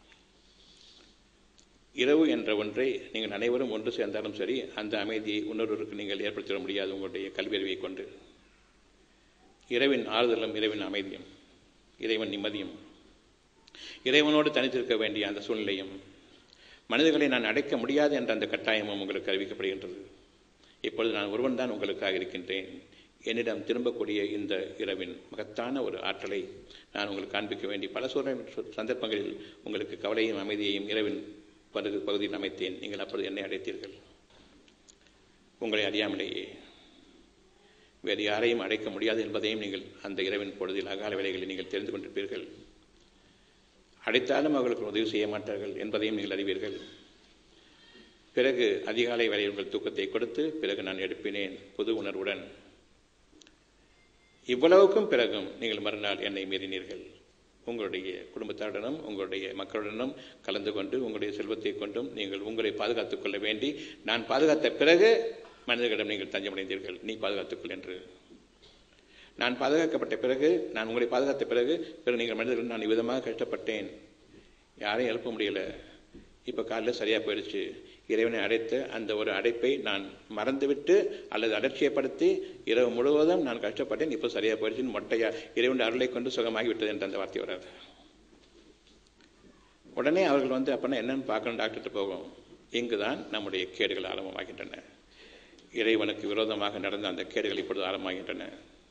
இரவு என்ற ஒன்றை நீங்கள் அனைவரும் ஒன்று சேர்ந்தாலும் சரி அந்த அமைதியை இன்னொருவருக்கு நீங்கள் ஏற்படுத்திட முடியாது உங்களுடைய கல்வியறிவை கொண்டு இரவின் ஆறுதலும் இரவின் அமைதியும் இறைவன் நிம்மதியும் இறைவனோடு தனித்திருக்க வேண்டிய அந்த சூழ்நிலையும் மனிதர்களை நான் அடைக்க முடியாது என்ற அந்த கட்டாயமும் உங்களுக்கு அறிவிக்கப்படுகின்றது இப்பொழுது நான் ஒருவன் தான் உங்களுக்காக இருக்கின்றேன் என்னிடம் திரும்பக்கூடிய இந்த இரவின் மகத்தான ஒரு ஆற்றலை நான் உங்களுக்கு காண்பிக்க வேண்டி பல சூழ்நிலை சந்தர்ப்பங்களில் உங்களுக்கு கவலையும் அமைதியையும் இரவின் பகுதி பகுதியில் அமைத்தேன் நீங்கள் அப்பொழுது என்னை அடைத்தீர்கள் உங்களை அறியாமலேயே வேறு யாரையும் அடைக்க முடியாது என்பதையும் நீங்கள் அந்த இரவின் பொழுதில் அகால வேலைகளை நீங்கள் தெரிந்து கொண்டிருப்பீர்கள் அடைத்தாலும் அவர்களுக்கு உதவி செய்ய மாட்டார்கள் என்பதையும் நீங்கள் அறிவீர்கள் பிறகு அதிகாலை வரை உங்கள் தூக்கத்தை கொடுத்து பிறகு நான் எடுப்பினேன் புது உணர்வுடன் இவ்வளவுக்கும் பிறகும் நீங்கள் மறுநாள் என்னை மீறினீர்கள் உங்களுடைய குடும்பத்தாருடனும் உங்களுடைய மக்களுடனும் கலந்து கொண்டு உங்களுடைய செல்வத்தை கொண்டும் நீங்கள் உங்களை பாதுகாத்துக் கொள்ள வேண்டி நான் பாதுகாத்த பிறகு மனிதர்களிடம் நீங்கள் தஞ்சமடைந்தீர்கள் நீ பாதுகாத்துக்கொள் என்று நான் பாதுகாக்கப்பட்ட பிறகு நான் உங்களை பாதுகாத்த பிறகு பிறகு நீங்கள் மனிதர்கள் நான் விதமாக கஷ்டப்பட்டேன் யாரையும் எழுப்ப முடியல இப்போ காலையில் சரியாக போயிடுச்சு இறைவனை அடைத்த அந்த ஒரு அடைப்பை நான் மறந்துவிட்டு அல்லது அலட்சியப்படுத்தி இரவு முழுவதும் நான் கஷ்டப்பட்டேன் இப்போ சரியாக போயிடுச்சுன்னு மொட்டையா இறைவன் அருளை கொண்டு சுகமாகி விட்டது என்ற அந்த வார்த்தை வராது உடனே அவர்கள் வந்து அப்படின்னா என்னன்னு பார்க்கணும் டாக்டர்கிட்ட போகும் இங்குதான் நம்முடைய கேடுகள் ஆரம்பமாகின்றன இறைவனுக்கு விரோதமாக நடந்த அந்த கேடுகள் இப்பொழுது ஆரம்பமாகின்றன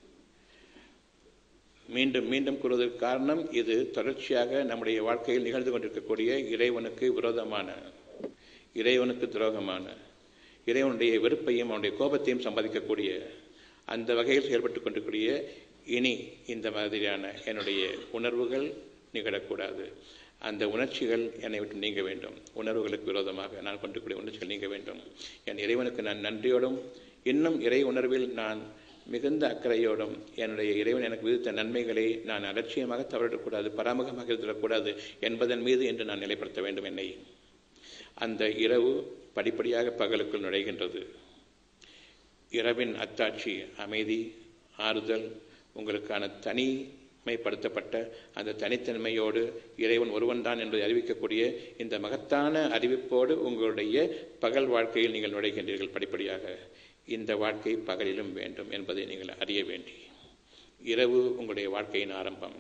மீண்டும் மீண்டும் கூறுவதற்கு காரணம் இது தொடர்ச்சியாக நம்முடைய வாழ்க்கையில் நிகழ்ந்து கொண்டிருக்கக்கூடிய இறைவனுக்கு விரோதமான இறைவனுக்கு துரோகமான இறைவனுடைய வெறுப்பையும் அவனுடைய கோபத்தையும் சம்பாதிக்கக்கூடிய அந்த வகையில் செயல்பட்டு கொண்டிருக்கூடிய இனி இந்த மாதிரியான என்னுடைய உணர்வுகள் நிகழக்கூடாது அந்த உணர்ச்சிகள் என்னை விட்டு நீங்க வேண்டும் உணர்வுகளுக்கு விரோதமாக நான் கொண்டிருக்கூடிய உணர்ச்சிகள் நீங்க வேண்டும் என் இறைவனுக்கு நான் நன்றியோடும் இன்னும் இறை உணர்வில் நான் மிகுந்த அக்கறையோடும் என்னுடைய இறைவன் எனக்கு விதித்த நன்மைகளை நான் அலட்சியமாக தவறிடக்கூடாது பராமுகமாக இருந்துவிடக்கூடாது என்பதன் மீது என்று நான் நிலைப்படுத்த வேண்டும் என்னை அந்த இரவு படிப்படியாக பகலுக்குள் நுழைகின்றது இரவின் அத்தாட்சி அமைதி ஆறுதல் உங்களுக்கான தனிமைப்படுத்தப்பட்ட அந்த தனித்தன்மையோடு இறைவன் ஒருவன்தான் என்பதை அறிவிக்கக்கூடிய இந்த மகத்தான அறிவிப்போடு உங்களுடைய பகல் வாழ்க்கையில் நீங்கள் நுழைகின்றீர்கள் படிப்படியாக இந்த வாழ்க்கை பகலிலும் வேண்டும் என்பதை நீங்கள் அறிய வேண்டி இரவு உங்களுடைய வாழ்க்கையின் ஆரம்பம்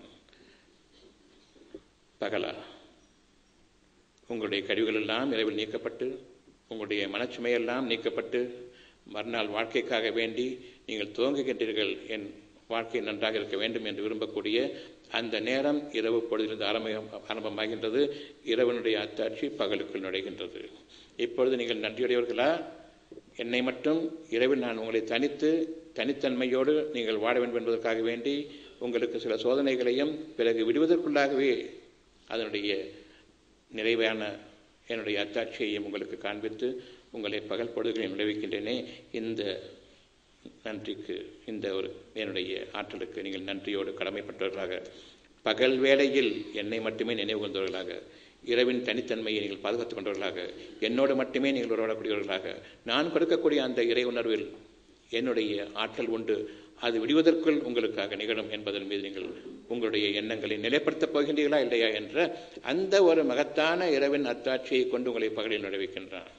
பகலா உங்களுடைய கழிவுகள் எல்லாம் இரவில் நீக்கப்பட்டு உங்களுடைய மனச்சுமையெல்லாம் நீக்கப்பட்டு மறுநாள் வாழ்க்கைக்காக வேண்டி நீங்கள் துவங்குகின்றீர்கள் என் வாழ்க்கை நன்றாக இருக்க வேண்டும் என்று விரும்பக்கூடிய அந்த நேரம் இரவு பொழுதிலிருந்து ஆரம்பம் ஆரம்பமாகின்றது இரவனுடைய அத்தாட்சி பகலுக்குள் நுழைகின்றது இப்பொழுது நீங்கள் நன்றியுடையவர்களா என்னை மட்டும் இரவில் நான் உங்களை தனித்து தனித்தன்மையோடு நீங்கள் வாழ வேண்டும் என்பதற்காக வேண்டி உங்களுக்கு சில சோதனைகளையும் பிறகு விடுவதற்குள்ளாகவே அதனுடைய நிறைவான என்னுடைய அத்தாட்சியையும் உங்களுக்கு காண்பித்து உங்களை பகல் பொழுதுகளில் விளைவிக்கின்றேனே இந்த நன்றிக்கு இந்த ஒரு என்னுடைய ஆற்றலுக்கு நீங்கள் நன்றியோடு கடமைப்பட்டவர்களாக பகல் வேளையில் என்னை மட்டுமே நினைவு கொண்டவர்களாக இரவின் தனித்தன்மையை நீங்கள் பாதுகாத்துக் கொண்டவர்களாக என்னோடு மட்டுமே நீங்கள் உறவாடக்கூடியவர்களாக நான் கொடுக்கக்கூடிய அந்த இறை உணர்வில் என்னுடைய ஆற்றல் உண்டு அது விடுவதற்குள் உங்களுக்காக நிகழும் என்பதன் மீது நீங்கள் உங்களுடைய எண்ணங்களை நிலைப்படுத்தப் போகின்றீர்களா இல்லையா என்ற அந்த ஒரு மகத்தான இரவின் அத்தாட்சியை கொண்டு உங்களை பகலில் நுழைவிக்கின்றான்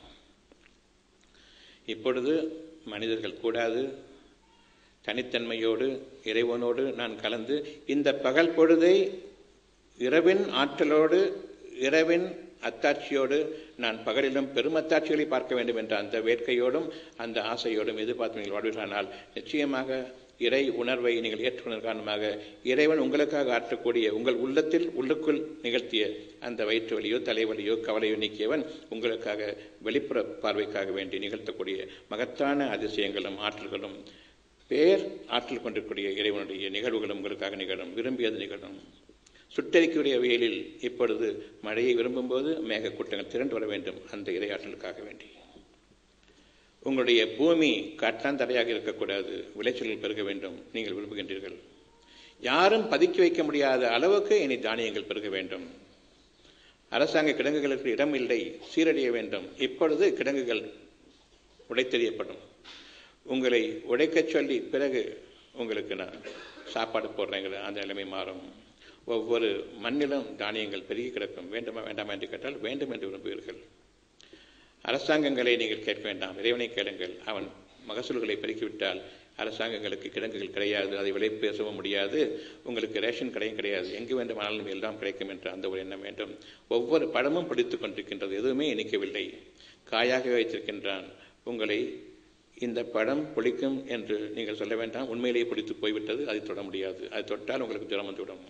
இப்பொழுது மனிதர்கள் கூடாது தனித்தன்மையோடு இறைவனோடு நான் கலந்து இந்த பகல் பொழுதை இரவின் ஆற்றலோடு இரவின் அத்தாட்சியோடு நான் பகலிலும் பெரும் அத்தாட்சிகளை பார்க்க வேண்டும் என்ற அந்த வேட்கையோடும் அந்த ஆசையோடும் எதிர்பார்த்து நீங்கள் வாழ்வீர்களானால் நிச்சயமாக இறை உணர்வை நீங்கள் ஏற்றுக்கொண்ட காரணமாக இறைவன் உங்களுக்காக ஆற்றக்கூடிய உங்கள் உள்ளத்தில் உள்ளுக்குள் நிகழ்த்திய அந்த வயிற்று வலியோ தலைவலியோ கவலையோ நீக்கியவன் உங்களுக்காக வெளிப்புற பார்வைக்காக வேண்டி நிகழ்த்தக்கூடிய மகத்தான அதிசயங்களும் ஆற்றல்களும் பேர் ஆற்றல் கொண்டிருக்கூடிய இறைவனுடைய நிகழ்வுகளும் உங்களுக்காக நிகழும் விரும்பியது நிகழும் சுட்டரிக்கூடிய வெயிலில் இப்பொழுது மழையை விரும்பும்போது மேகக்கூட்டங்கள் திரண்டு வர வேண்டும் அந்த இரையாற்றலுக்காக வேண்டி உங்களுடைய பூமி காட்டாந்தரையாக இருக்கக்கூடாது விளைச்சல்கள் பெருக வேண்டும் நீங்கள் விரும்புகின்றீர்கள் யாரும் பதுக்கி வைக்க முடியாத அளவுக்கு இனி தானியங்கள் பெருக வேண்டும் அரசாங்க கிடங்குகளுக்கு இடம் இல்லை சீரடைய வேண்டும் இப்பொழுது கிடங்குகள் உடைத்தெறியப்படும் உங்களை உடைக்கச் சொல்லி பிறகு உங்களுக்கு நான் சாப்பாடு போடுறேங்கிற அந்த நிலைமை மாறும் ஒவ்வொரு மண்ணிலும் தானியங்கள் பெருகி கிடக்கும் வேண்டுமா வேண்டாமா என்று கேட்டால் வேண்டும் என்று விரும்புவீர்கள் அரசாங்கங்களை நீங்கள் கேட்க வேண்டாம் இறைவனை கேளுங்கள் அவன் மகசூல்களை பெருக்கிவிட்டால் அரசாங்கங்களுக்கு கிடங்குகள் கிடையாது அதை விலை பேசவும் முடியாது உங்களுக்கு ரேஷன் கடையும் கிடையாது எங்கு வேண்டுமானாலும் எல்லாம் கிடைக்கும் என்ற அந்த ஒரு எண்ணம் வேண்டும் ஒவ்வொரு பழமும் பிடித்துக் கொண்டிருக்கின்றது எதுவுமே இணைக்கவில்லை காயாக வைத்திருக்கின்றான் உங்களை இந்த படம் பிடிக்கும் என்று நீங்கள் சொல்ல வேண்டாம் உண்மையிலேயே பிடித்து போய்விட்டது அதை தொட முடியாது அதை தொட்டால் உங்களுக்கு ஜுரம் வந்துவிடும்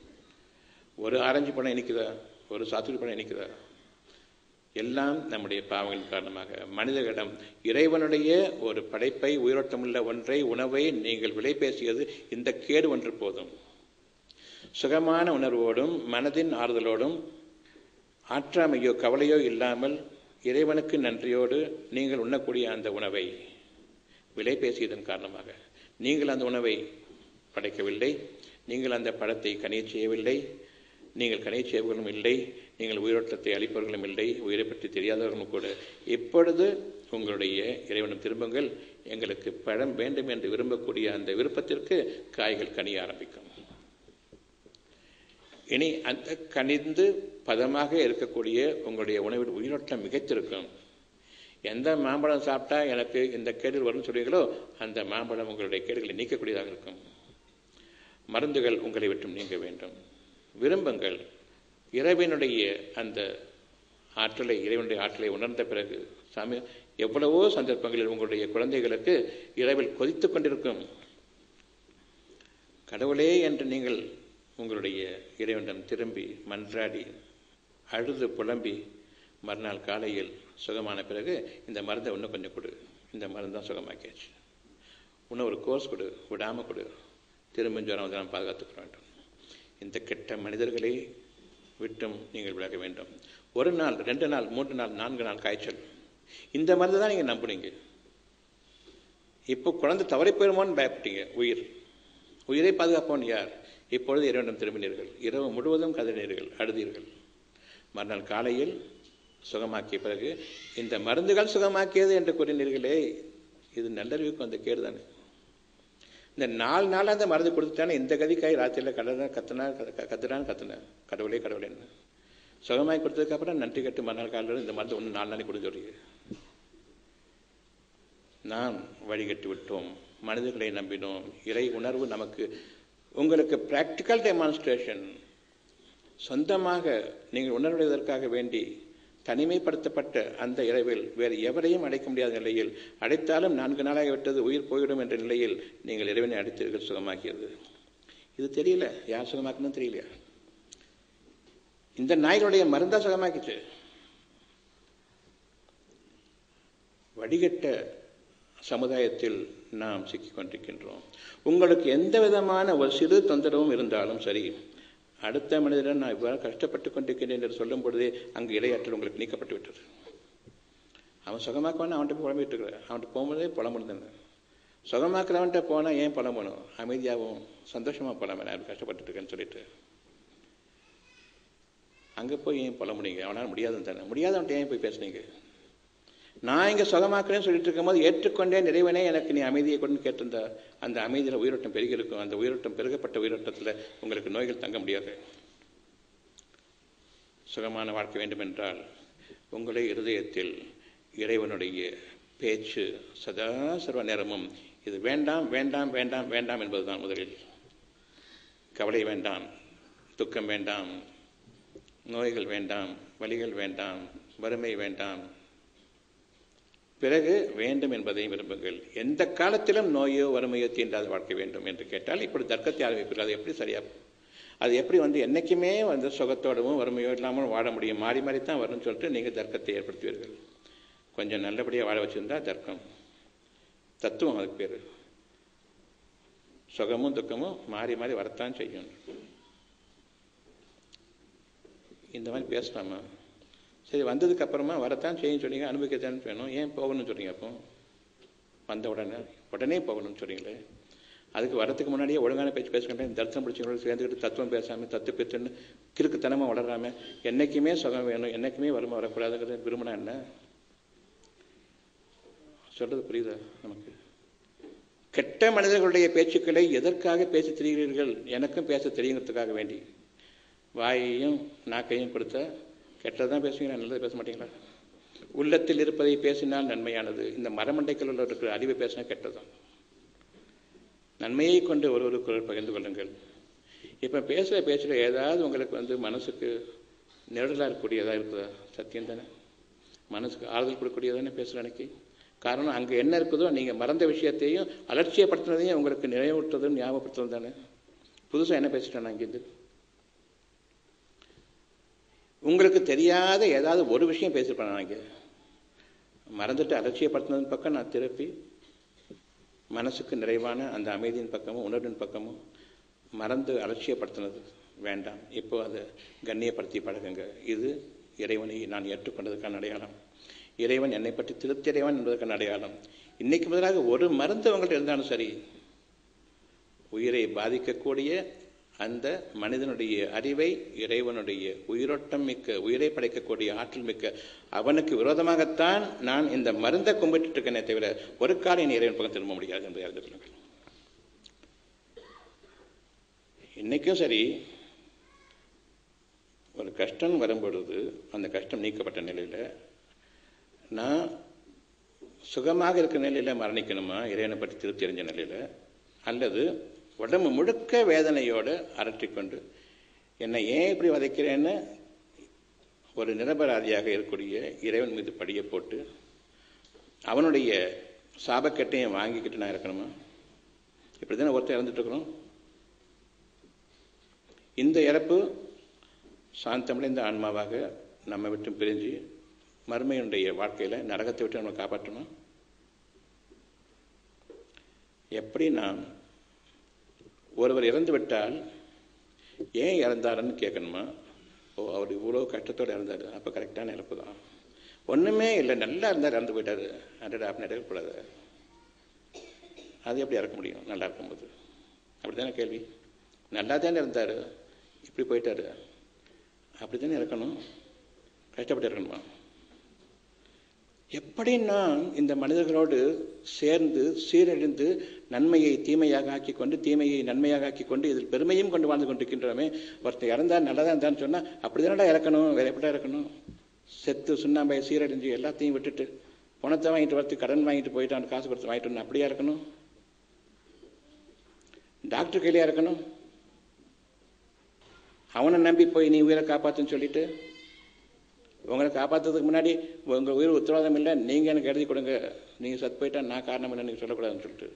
ஒரு ஆரஞ்சு பழம் இனிக்குதா ஒரு சாத்துக்குடி பழம் இனிக்குதா எல்லாம் நம்முடைய பாவங்களின் காரணமாக மனிதர்களிடம் இறைவனுடைய ஒரு படைப்பை உயிரோட்டமுள்ள ஒன்றை உணவை நீங்கள் விலை பேசியது இந்த கேடு ஒன்று போதும் சுகமான உணர்வோடும் மனதின் ஆறுதலோடும் ஆற்றாமையோ கவலையோ இல்லாமல் இறைவனுக்கு நன்றியோடு நீங்கள் உண்ணக்கூடிய அந்த உணவை விலை பேசியதன் காரணமாக நீங்கள் அந்த உணவை படைக்கவில்லை நீங்கள் அந்த படத்தை கனிய செய்யவில்லை நீங்கள் கனிய செய்வர்களும் இல்லை நீங்கள் உயிரோட்டத்தை அளிப்பவர்களும் இல்லை உயிரை பற்றி தெரியாதவர்களும் கூட இப்பொழுது உங்களுடைய இறைவனும் திரும்புங்கள் எங்களுக்கு பழம் வேண்டும் என்று விரும்பக்கூடிய அந்த விருப்பத்திற்கு காய்கள் கனிய ஆரம்பிக்கும் இனி அந்த கனிந்து பதமாக இருக்கக்கூடிய உங்களுடைய உணவில் உயிரோட்டம் மிகைத்திருக்கும் எந்த மாம்பழம் சாப்பிட்டா எனக்கு இந்த கேடுகள் வரும்னு சொல்றீங்களோ அந்த மாம்பழம் உங்களுடைய கேடுகளை நீக்கக்கூடியதாக இருக்கும் மருந்துகள் உங்களை விட்டும் நீங்க வேண்டும் விரும்புங்கள் இரவினுடைய அந்த ஆற்றலை இறைவனுடைய ஆற்றலை உணர்ந்த பிறகு சாமி எவ்வளவோ சந்தர்ப்பங்களில் உங்களுடைய குழந்தைகளுக்கு இரவில் கொதித்துக் கொண்டிருக்கும் கடவுளே என்று நீங்கள் உங்களுடைய இறைவனிடம் திரும்பி மன்றாடி அழுது புலம்பி மறுநாள் காலையில் சுகமான பிறகு இந்த மருந்தை இன்னும் கொஞ்சம் கொடு இந்த மருந்து தான் சுகமாக்கியாச்சு இன்னும் ஒரு கோர்ஸ் கொடு விடாமல் கொடு திரும்ப ஜுரம் வந்து நாம் பாதுகாத்துக்க வேண்டும் இந்த கெட்ட மனிதர்களை விட்டும் நீங்கள் விலக வேண்டும் ஒரு நாள் ரெண்டு நாள் மூன்று நாள் நான்கு நாள் காய்ச்சல் இந்த மருந்து தான் நீங்கள் நம்புனீங்க இப்போ குழந்தை தவறி போயிருமோன்னு பயப்பட்டீங்க உயிர் உயிரை பாதுகாப்பவன் யார் இப்பொழுது இறைவனிடம் திரும்பினீர்கள் இரவு முழுவதும் கதறினீர்கள் அழுதீர்கள் மறுநாள் காலையில் சுகமாக்கிய பிறகு இந்த மருந்துகள் சுகமாக்கியது என்று கூறினீர்களே இது நல்லறிவுக்கு வந்த கேடு தானே இந்த நாலு நாள் அந்த மருந்து கொடுத்துட்டானே இந்த கதிக்காய் ராத்திரியில் கடவுள் கத்துனா கத்துறான்னு கத்துனேன் கடவுளே கடவுளேன்னு சுகமாய் கொடுத்ததுக்கப்புறம் நன்றி கட்டு மறுநாள் காலையில் இந்த மருந்து ஒன்று நாலு நாளைக்கு கொடுத்து சொல்றீங்க நாம் வழிகட்டி விட்டோம் மனிதர்களை நம்பினோம் இறை உணர்வு நமக்கு உங்களுக்கு பிராக்டிக்கல் டெமான்ஸ்ட்ரேஷன் சொந்தமாக நீங்கள் உணர்வதற்காக வேண்டி தனிமைப்படுத்தப்பட்ட அந்த இரவில் வேறு எவரையும் அடைக்க முடியாத நிலையில் அடைத்தாலும் நான்கு நாளாக விட்டது உயிர் போய்விடும் என்ற நிலையில் நீங்கள் இறைவனை அடைத்தீர்கள் சுகமாக்கியது இது தெரியல யார் சுகமாக்கணும் தெரியலையா இந்த நாய்களுடைய மருந்தா சுகமாக்கிச்சு வடிகட்ட சமுதாயத்தில் நாம் சிக்கிக் கொண்டிருக்கின்றோம் உங்களுக்கு எந்த விதமான ஒரு சிறு தொந்தரவும் இருந்தாலும் சரி அடுத்த மனிதரிடம் நான் இவ்வாறு கஷ்டப்பட்டு கொண்டிருக்கிறேன் என்று சொல்லும் பொழுதே அங்கு இடையாற்றல் உங்களுக்கு நீக்கப்பட்டு விட்டது அவன் சுகமாக்குவான் அவன்கிட்ட போய் புலம்பிட்டு இருக்கிற அவன்கிட்ட போகும்போதே புலம்புனது சுகமாக்குறவன்கிட்ட போனால் ஏன் புலம்பணும் அமைதியாகவும் சந்தோஷமாக போலாமே நான் கஷ்டப்பட்டு இருக்கேன்னு சொல்லிட்டு அங்கே போய் ஏன் புலம்புனீங்க அவனால் முடியாதுன்னு தானே முடியாதவன்ட்ட ஏன் போய் பேசுனீங்க நான் இங்கே சுகமாக்குறேன்னு சொல்லிட்டு இருக்கும்போது ஏற்றுக்கொண்டே நிறைவனே எனக்கு நீ அமைதியை கொண்டு கேட்டிருந்த அந்த அமைதியில் உயிரோட்டம் பெருகி இருக்கும் அந்த உயிரோட்டம் பெருகப்பட்ட உயிரோட்டத்தில் உங்களுக்கு நோய்கள் தங்க முடியாது சுகமான வாழ்க்கை வேண்டும் என்றால் உங்களை இருதயத்தில் இறைவனுடைய பேச்சு சதா சர்வ நேரமும் இது வேண்டாம் வேண்டாம் வேண்டாம் வேண்டாம் என்பதுதான் முதலில் கவலை வேண்டாம் துக்கம் வேண்டாம் நோய்கள் வேண்டாம் வலிகள் வேண்டாம் வறுமை வேண்டாம் பிறகு வேண்டும் என்பதை விரும்புங்கள் எந்த காலத்திலும் நோயோ வறுமையோ தீண்டாத வாழ்க்கை வேண்டும் என்று கேட்டால் இப்படி தர்க்கத்தை ஆரம்பிப்பீர்கள் அது எப்படி சரியா அது எப்படி வந்து என்றைக்குமே வந்து சுகத்தோடவும் வறுமையோ இல்லாமல் வாழ முடியும் மாறி மாறி தான் வரும்னு சொல்லிட்டு நீங்கள் தர்க்கத்தை ஏற்படுத்துவீர்கள் கொஞ்சம் நல்லபடியாக வாழ வச்சுருந்தா தர்க்கம் தத்துவம் அதுக்கு பேர் சுகமும் துக்கமும் மாறி மாறி வரத்தான் செய்யும் இந்த மாதிரி பேசலாமா சரி வந்ததுக்கு அப்புறமா வரத்தான் செய்யும் சொன்னீங்க அனுபவிக்கத்தான் வேணும் ஏன் போகணும்னு சொல்றீங்க அப்போ வந்த உடனே உடனே போகணும்னு சொல்றீங்களே அதுக்கு வரத்துக்கு முன்னாடியே ஒழுங்கான பேச்சு பேசுகின்றேன் தரிசனம் பிடிச்சவங்களோட சேர்ந்துக்கிட்டு தத்துவம் பேசாமல் தத்து பேச்சுன்னு கிறுக்குத்தனமாக வளராம என்னைக்குமே சுகம் வேணும் என்னைக்குமே வறுமை வரக்கூடாதுங்கிறது விரும்பினா என்ன சொல்றது புரியுதா நமக்கு கெட்ட மனிதர்களுடைய பேச்சுக்களை எதற்காக பேசி திரிகிறீர்கள் எனக்கும் பேச தெரியுங்கிறதுக்காக வேண்டி வாயையும் நாக்கையும் கொடுத்த கெட்டதான் பேசுவீங்களா நல்லது பேச மாட்டீங்களா உள்ளத்தில் இருப்பதை பேசினால் நன்மையானது இந்த மரமண்டைக்குள்ள இருக்கிற அறிவை பேசினா கெட்டதான் நன்மையை கொண்டு ஒருவருக்குள் பகிர்ந்து கொள்ளுங்கள் இப்போ பேசுகிற பேச்சுல ஏதாவது உங்களுக்கு வந்து மனசுக்கு நிழலாக இருக்கக்கூடியதாக இருக்குதா சத்தியம் தானே மனசுக்கு ஆறுதல் கொடுக்கக்கூடியதானே பேசுகிற அன்னைக்கு காரணம் அங்கே என்ன இருக்குதோ நீங்கள் மறந்த விஷயத்தையும் அலட்சியப்படுத்தினதையும் உங்களுக்கு நினைவூட்டுறதும் ஞாபகப்படுத்துறது தானே புதுசாக என்ன பேசிட்டேன் அங்கேருந்து உங்களுக்கு தெரியாத ஏதாவது ஒரு விஷயம் பேசியிருப்பேன் நான் இங்கே மறந்துட்டு அலட்சியப்படுத்தினதன் பக்கம் நான் திருப்பி மனசுக்கு நிறைவான அந்த அமைதியின் பக்கமும் உணர்வின் பக்கமும் மறந்து அலட்சியப்படுத்தினது வேண்டாம் இப்போ அதை கண்ணியப்படுத்தி பழகுங்க இது இறைவனை நான் ஏற்றுக்கொண்டதுக்கான அடையாளம் இறைவன் என்னை பற்றி திருப்தி அடைவான் என்பதற்கான அடையாளம் இன்னைக்கு முதலாக ஒரு மருந்து உங்கள்கிட்ட இருந்தாலும் சரி உயிரை பாதிக்கக்கூடிய அந்த மனிதனுடைய அறிவை இறைவனுடைய உயிரோட்டம் மிக்க உயிரை படைக்கக்கூடிய ஆற்றல் மிக்க அவனுக்கு விரோதமாகத்தான் நான் இந்த மருந்தை கும்பிட்டு இருக்கேனே தவிர ஒரு காலம் என் இறைவன் பக்கம் திரும்ப முடியாது என்று அறிந்து கொள்ளுங்கள் இன்னைக்கும் சரி ஒரு கஷ்டம் வரும்பொழுது அந்த கஷ்டம் நீக்கப்பட்ட நிலையில் நான் சுகமாக இருக்கிற நிலையில் மரணிக்கணுமா இறைவனை பற்றி திருப்தி அறிஞ்ச நிலையில் அல்லது உடம்பு முழுக்க வேதனையோடு அரற்றிக்கொண்டு என்னை ஏன் இப்படி வதைக்கிறேன்னு ஒரு நிரபராதியாக இருக்கக்கூடிய இறைவன் மீது படியை போட்டு அவனுடைய சாபக்கட்டையும் வாங்கிக்கிட்டு நான் இருக்கணுமா இப்படி தானே ஒருத்தர் இறந்துட்டு இருக்கிறோம் இந்த இறப்பு சாந்தமடைந்த ஆன்மாவாக நம்ம விட்டு பிரிஞ்சு மறுமையினுடைய வாழ்க்கையில் நரகத்தை விட்டு நம்ம காப்பாற்றணும் எப்படி நாம் ஒருவர் இறந்து விட்டால் ஏன் இறந்தாருன்னு கேட்கணுமா ஓ அவர் இவ்வளோ கஷ்டத்தோடு இறந்தார் அப்போ கரெக்டான இறப்பு தான் ஒன்றுமே இல்லை நல்லா இருந்தார் இறந்து போயிட்டார் ஹண்ட்ரட் ஆஃப் நடக்கக்கூடாது அது எப்படி இறக்க முடியும் நல்லா இருக்கும்போது அப்படி தானே கேள்வி நல்லா தானே இருந்தார் இப்படி போயிட்டாரு அப்படி தானே இறக்கணும் கஷ்டப்பட்டு இறக்கணுமா எப்படி நான் இந்த மனிதர்களோடு சேர்ந்து சீரழிந்து நன்மையை தீமையாக ஆக்கி கொண்டு தீமையை நன்மையாக ஆக்கி கொண்டு இதில் பெருமையும் கொண்டு வாழ்ந்து கொண்டிருக்கின்றோமே ஒருத்தர் இறந்தார் நல்லதா இருந்தான்னு சொன்னால் அப்படி தானடா இறக்கணும் வேற எப்படி இறக்கணும் செத்து சுண்ணாம்பை சீரழிஞ்சு எல்லாத்தையும் விட்டுட்டு பணத்தை வாங்கிட்டு வரத்து கடன் வாங்கிட்டு போயிட்டான் காசு கொடுத்து வாங்கிட்டு வரணும் அப்படியா இருக்கணும் டாக்டர் கையிலையா இருக்கணும் அவனை நம்பி போய் நீ உயிரை காப்பாத்துன்னு சொல்லிட்டு உங்களை காப்பாற்றுறதுக்கு முன்னாடி உங்கள் உயிர் உத்தரவாதம் இல்லை நீங்கள் எனக்கு எழுதி கொடுங்க நீங்கள் சத்து போயிட்டா நான் காரணம் இல்லை நீங்கள் சொல்லக்கூடாதுன்னு சொல்லிட்டு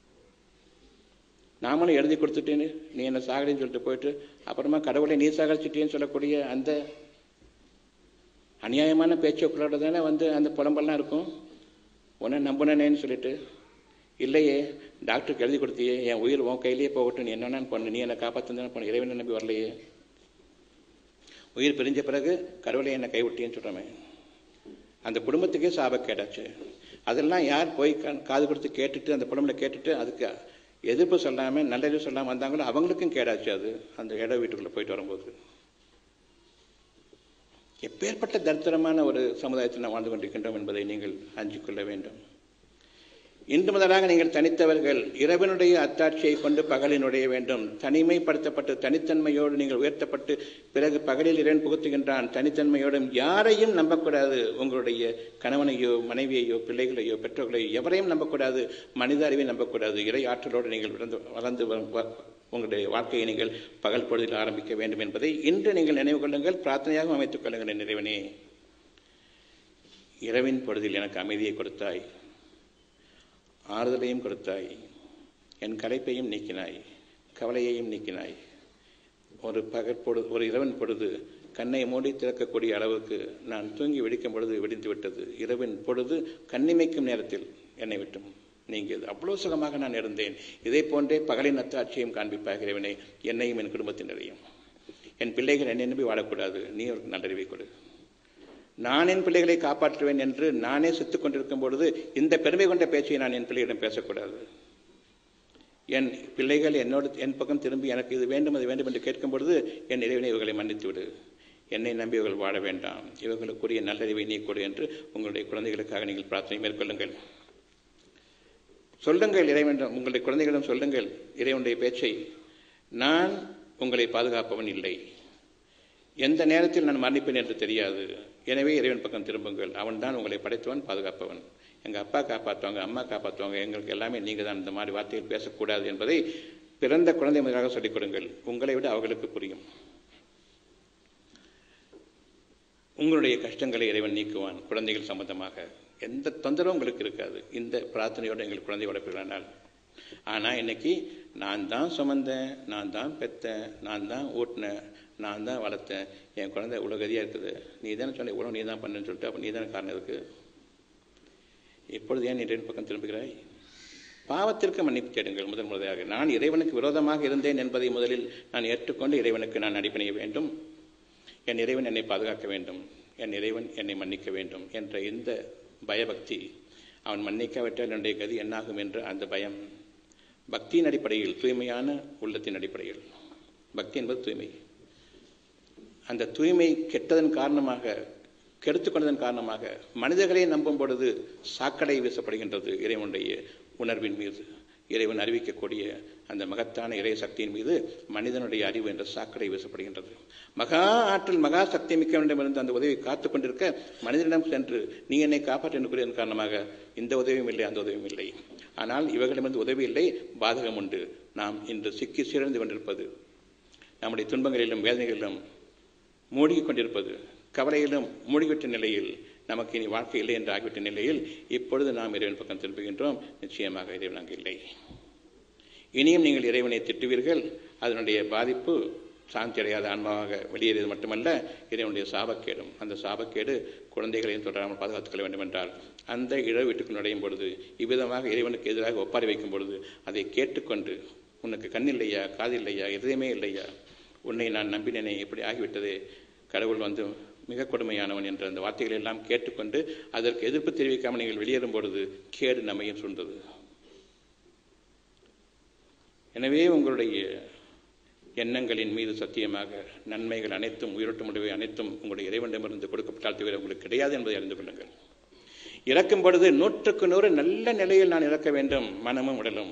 நாமளும் எழுதி கொடுத்துட்டேன்னு நீ என்ன சாகடின்னு சொல்லிட்டு போயிட்டு அப்புறமா கடவுளை நீ சாகடிச்சிட்டேன்னு சொல்லக்கூடிய அந்த அநியாயமான பேச்சுக்களோட தானே வந்து அந்த புலம்பெல்லாம் இருக்கும் உன்னை நம்புனேன்னு சொல்லிட்டு இல்லையே டாக்டருக்கு எழுதி கொடுத்தியே என் உயிர் உன் கையிலேயே போகட்டும் நீ என்னென்னு பண்ணு நீ என்னை காப்பாற்றுன்னு பண்ணு இறைவனை நம்பி வரலையே உயிர் பிரிஞ்ச பிறகு கடவுளை என்னை கைவிட்டியன்னு சொல்கிறோமே அந்த குடும்பத்துக்கே சாபக்கேடாச்சு அதெல்லாம் யார் போய் காது கொடுத்து கேட்டுட்டு அந்த குடும்பத்தை கேட்டுட்டு அதுக்கு எதிர்ப்பு சொல்லாமல் நல்லது சொல்லாமல் வந்தாங்களோ அவங்களுக்கும் கேடாச்சு அது அந்த இட வீட்டுக்குள்ளே போயிட்டு வரும்போது எப்பேற்பட்ட தரித்திரமான ஒரு சமுதாயத்தில் நாம் வாழ்ந்து கொண்டிருக்கின்றோம் என்பதை நீங்கள் அஞ்சு கொள்ள வேண்டும் இன்று முதலாக நீங்கள் தனித்தவர்கள் இரவனுடைய அத்தாட்சியை கொண்டு பகலில் நுழைய வேண்டும் தனிமைப்படுத்தப்பட்டு தனித்தன்மையோடு நீங்கள் உயர்த்தப்பட்டு பிறகு பகலில் இறைவன் புகுத்துகின்றான் தனித்தன்மையோடும் யாரையும் நம்பக்கூடாது உங்களுடைய கணவனையோ மனைவியையோ பிள்ளைகளையோ பெற்றோர்களையோ எவரையும் நம்பக்கூடாது மனித அறிவை நம்பக்கூடாது இறை ஆற்றலோடு நீங்கள் வளர்ந்து வளர்ந்து உங்களுடைய வாழ்க்கையை நீங்கள் பகல் பொழுதில் ஆரம்பிக்க வேண்டும் என்பதை இன்று நீங்கள் நினைவு கொள்ளுங்கள் பிரார்த்தனையாகவும் அமைத்துக் கொள்ளுங்கள் நிறைவனே இரவின் பொழுதில் எனக்கு அமைதியை கொடுத்தாய் ஆறுதலையும் கொடுத்தாய் என் களைப்பையும் நீக்கினாய் கவலையையும் நீக்கினாய் ஒரு பகற்பொழு ஒரு இரவன் பொழுது கண்ணை மூடி திறக்கக்கூடிய அளவுக்கு நான் தூங்கி வெடிக்கும் பொழுது வெடிந்து விட்டது இரவின் பொழுது கண்ணிமைக்கும் நேரத்தில் என்னை விட்டும் நீங்கியது அவ்வளோ சுகமாக நான் இருந்தேன் இதை போன்றே பகலின் அத்தாட்சியும் காண்பிப்பாக இறைவனை என்னையும் என் குடும்பத்தினரையும் என் பிள்ளைகள் என்னை நம்பி வாழக்கூடாது நீ ஒரு நல்லறிவை கொடு நான் என் பிள்ளைகளை காப்பாற்றுவேன் என்று நானே செத்துக் கொண்டிருக்கும் பொழுது இந்த பெருமை கொண்ட பேச்சை நான் என் பிள்ளைகளிடம் பேசக்கூடாது என் பிள்ளைகள் என்னோடு என் பக்கம் திரும்பி எனக்கு இது வேண்டும் அது வேண்டும் என்று கேட்கும் பொழுது என் இறைவனை இவர்களை மன்னித்து விடு என்னை நம்பி இவர்கள் வாழ வேண்டாம் இவர்களுக்குரிய நல்லறிவை நீ கொடு என்று உங்களுடைய குழந்தைகளுக்காக நீங்கள் பிரார்த்தனை மேற்கொள்ளுங்கள் சொல்லுங்கள் இறைவன் உங்களுடைய குழந்தைகளிடம் சொல்லுங்கள் இறைவனுடைய பேச்சை நான் உங்களை பாதுகாப்பவன் இல்லை எந்த நேரத்தில் நான் மன்னிப்பேன் என்று தெரியாது எனவே இறைவன் பக்கம் திரும்புங்கள் அவன் தான் உங்களை படைத்தவன் பாதுகாப்பவன் எங்கள் அப்பா காப்பாற்றுவாங்க அம்மா காப்பாற்றுவாங்க எங்களுக்கு எல்லாமே நீங்கள் தான் இந்த மாதிரி வார்த்தைகள் பேசக்கூடாது என்பதை பிறந்த குழந்தை முதலாக சொல்லிக் கொடுங்கள் உங்களை விட அவர்களுக்கு புரியும் உங்களுடைய கஷ்டங்களை இறைவன் நீக்குவான் குழந்தைகள் சம்பந்தமாக எந்த தொந்தரவும் உங்களுக்கு இருக்காது இந்த பிரார்த்தனையோடு எங்கள் குழந்தை வளர்ப்புகிறானால் ஆனால் இன்னைக்கு நான் தான் சுமந்தேன் நான் தான் பெத்தேன் நான் தான் ஊட்டினேன் நான் தான் வளர்த்தேன் என் குழந்தை இவ்வளோ கதியாக இருக்குது நீ தானே சொன்ன இவ்வளோ நீ தான் பண்ணுன்னு சொல்லிட்டு அப்போ நீ தானே காரணம் இருக்குது இப்பொழுது ஏன் இறைவன் பக்கம் திரும்புகிறாய் பாவத்திற்கு மன்னிப்பு தேடுங்கள் முதன் முறையாக நான் இறைவனுக்கு விரோதமாக இருந்தேன் என்பதை முதலில் நான் ஏற்றுக்கொண்டு இறைவனுக்கு நான் அடிப்பணிய வேண்டும் என் இறைவன் என்னை பாதுகாக்க வேண்டும் என் இறைவன் என்னை மன்னிக்க வேண்டும் என்ற இந்த பயபக்தி அவன் மன்னிக்காவிட்டால் என்னுடைய கதி என்னாகும் என்ற அந்த பயம் பக்தியின் அடிப்படையில் தூய்மையான உள்ளத்தின் அடிப்படையில் பக்தி என்பது தூய்மை அந்த தூய்மை கெட்டதன் காரணமாக கெடுத்து கொண்டதன் காரணமாக மனிதர்களை நம்பும் பொழுது சாக்கடை வீசப்படுகின்றது இறைவனுடைய உணர்வின் மீது இறைவன் அறிவிக்கக்கூடிய அந்த மகத்தான இறை சக்தியின் மீது மனிதனுடைய அறிவு என்ற சாக்கடை வீசப்படுகின்றது மகா ஆற்றல் மகா சக்தி மிக்கவனிடமிருந்து அந்த உதவியை காத்து கொண்டிருக்க மனிதனிடம் சென்று நீ என்னை காப்பாற்ற கூறியதன் காரணமாக இந்த உதவியும் இல்லை அந்த உதவியும் இல்லை ஆனால் இவர்களிடமிருந்து உதவி இல்லை பாதகம் உண்டு நாம் இன்று சிக்கி சீரழிந்து கொண்டிருப்பது நம்முடைய துன்பங்களிலும் வேதனைகளிலும் மூழ்கிக் கொண்டிருப்பது கவலையிலும் மூழ்கிவிட்ட நிலையில் நமக்கு இனி வாழ்க்கை இல்லை என்று ஆகிவிட்ட நிலையில் இப்பொழுது நாம் இறைவன் பக்கம் திரும்புகின்றோம் நிச்சயமாக இறைவன் அங்கு இல்லை இனியும் நீங்கள் இறைவனை திட்டுவீர்கள் அதனுடைய பாதிப்பு சாந்தி அடையாத ஆன்மாவாக வெளியேறியது மட்டுமல்ல இறைவனுடைய சாபக்கேடும் அந்த சாபக்கேடு குழந்தைகளையும் தொடராமல் பாதுகாத்துக் கொள்ள வேண்டும் என்றால் அந்த இழ வீட்டுக்கு நுழையும் பொழுது இவ்விதமாக இறைவனுக்கு எதிராக ஒப்பாரி வைக்கும் பொழுது அதை கேட்டுக்கொண்டு உனக்கு கண் இல்லையா காது இல்லையா எதுவுமே இல்லையா உன்னை நான் நம்பினேனே இப்படி ஆகிவிட்டது கடவுள் வந்து மிக கொடுமையானவன் என்ற அந்த வார்த்தைகளை எல்லாம் கேட்டுக்கொண்டு அதற்கு எதிர்ப்பு தெரிவிக்காமல் நீங்கள் வெளியேறும் பொழுது கேடு நம்மையும் சூழ்ந்தது எனவே உங்களுடைய எண்ணங்களின் மீது சத்தியமாக நன்மைகள் அனைத்தும் உயிரோட்ட முடிவை அனைத்தும் உங்களுடைய இறைவனிடமிருந்து கொடுக்கப்பட்டால் தவிர உங்களுக்கு கிடையாது என்பதை அறிந்து கொள்ளுங்கள் இறக்கும் பொழுது நூற்றுக்கு நூறு நல்ல நிலையில் நான் இறக்க வேண்டும் மனமும் உடலும்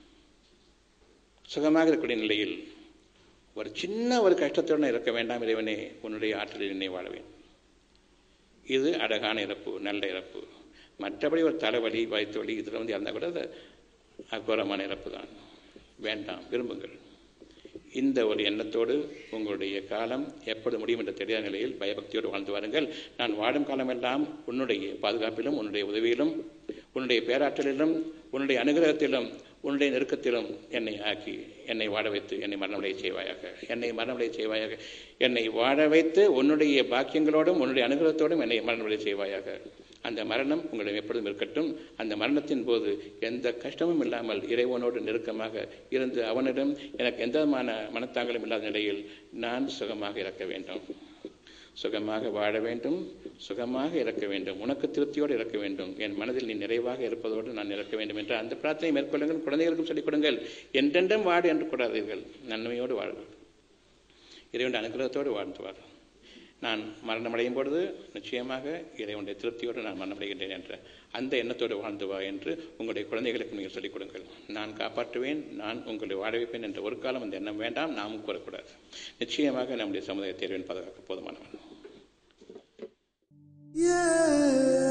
சுகமாக இருக்கக்கூடிய நிலையில் ஒரு சின்ன ஒரு கஷ்டத்துடன் இறக்க வேண்டாம் இறைவனே உன்னுடைய ஆற்றலில் என்னை வாழவேன் இது அழகான இறப்பு நல்ல இறப்பு மற்றபடி ஒரு தலைவலி வயிற்று வலி இதில் வந்து இறந்தால் கூட அது அகோரமான இறப்பு தான் வேண்டாம் விரும்புங்கள் இந்த ஒரு எண்ணத்தோடு உங்களுடைய காலம் எப்பொழுது முடியும் என்ற தெரியாத நிலையில் பயபக்தியோடு வாழ்ந்து வாருங்கள் நான் வாழும் காலமெல்லாம் உன்னுடைய பாதுகாப்பிலும் உன்னுடைய உதவியிலும் உன்னுடைய பேராற்றலிலும் உன்னுடைய அனுகிரகத்திலும் உன்னுடைய நெருக்கத்திலும் என்னை ஆக்கி என்னை வாழ வைத்து என்னை மரணமடைய செய்வாயாக என்னை மரணமடைய செய்வாயாக என்னை வாழ வைத்து உன்னுடைய பாக்கியங்களோடும் உன்னுடைய அனுகிரகத்தோடும் என்னை மரணமடைய செய்வாயாக அந்த மரணம் உங்களிடம் எப்பொழுதும் இருக்கட்டும் அந்த மரணத்தின் போது எந்த கஷ்டமும் இல்லாமல் இறைவனோடு நெருக்கமாக இருந்து அவனிடம் எனக்கு எந்த விதமான மனத்தாங்களும் இல்லாத நிலையில் நான் சுகமாக இறக்க வேண்டும் சுகமாக வாழ வேண்டும் சுகமாக இறக்க வேண்டும் உனக்கு திருப்தியோடு இறக்க வேண்டும் என் மனதில் நீ நிறைவாக இருப்பதோடு நான் இறக்க வேண்டும் என்ற அந்த பிரார்த்தனை மேற்கொள்ளுங்கள் குழந்தைகளுக்கும் சொல்லிக் கொடுங்கள் என்றென்றும் வாடு என்று கூடாதீர்கள் நன்மையோடு வாழ்கள் இறைவன் அனுகிரகத்தோடு வாழ்ந்து வார் நான் மரணமடையும் பொழுது நிச்சயமாக இறைவனுடைய திருப்தியோடு நான் மரணமடைகின்றேன் என்ற அந்த எண்ணத்தோடு வாழ்ந்து வா என்று உங்களுடைய குழந்தைகளுக்கு நீங்கள் சொல்லிக் கொடுங்கள் நான் காப்பாற்றுவேன் நான் உங்களை வாழ வைப்பேன் என்ற ஒரு காலம் அந்த எண்ணம் வேண்டாம் நாமும் கூறக்கூடாது நிச்சயமாக நம்முடைய சமுதாய தேர்வின் பாதுகாக்க போதுமானவன் Yeah.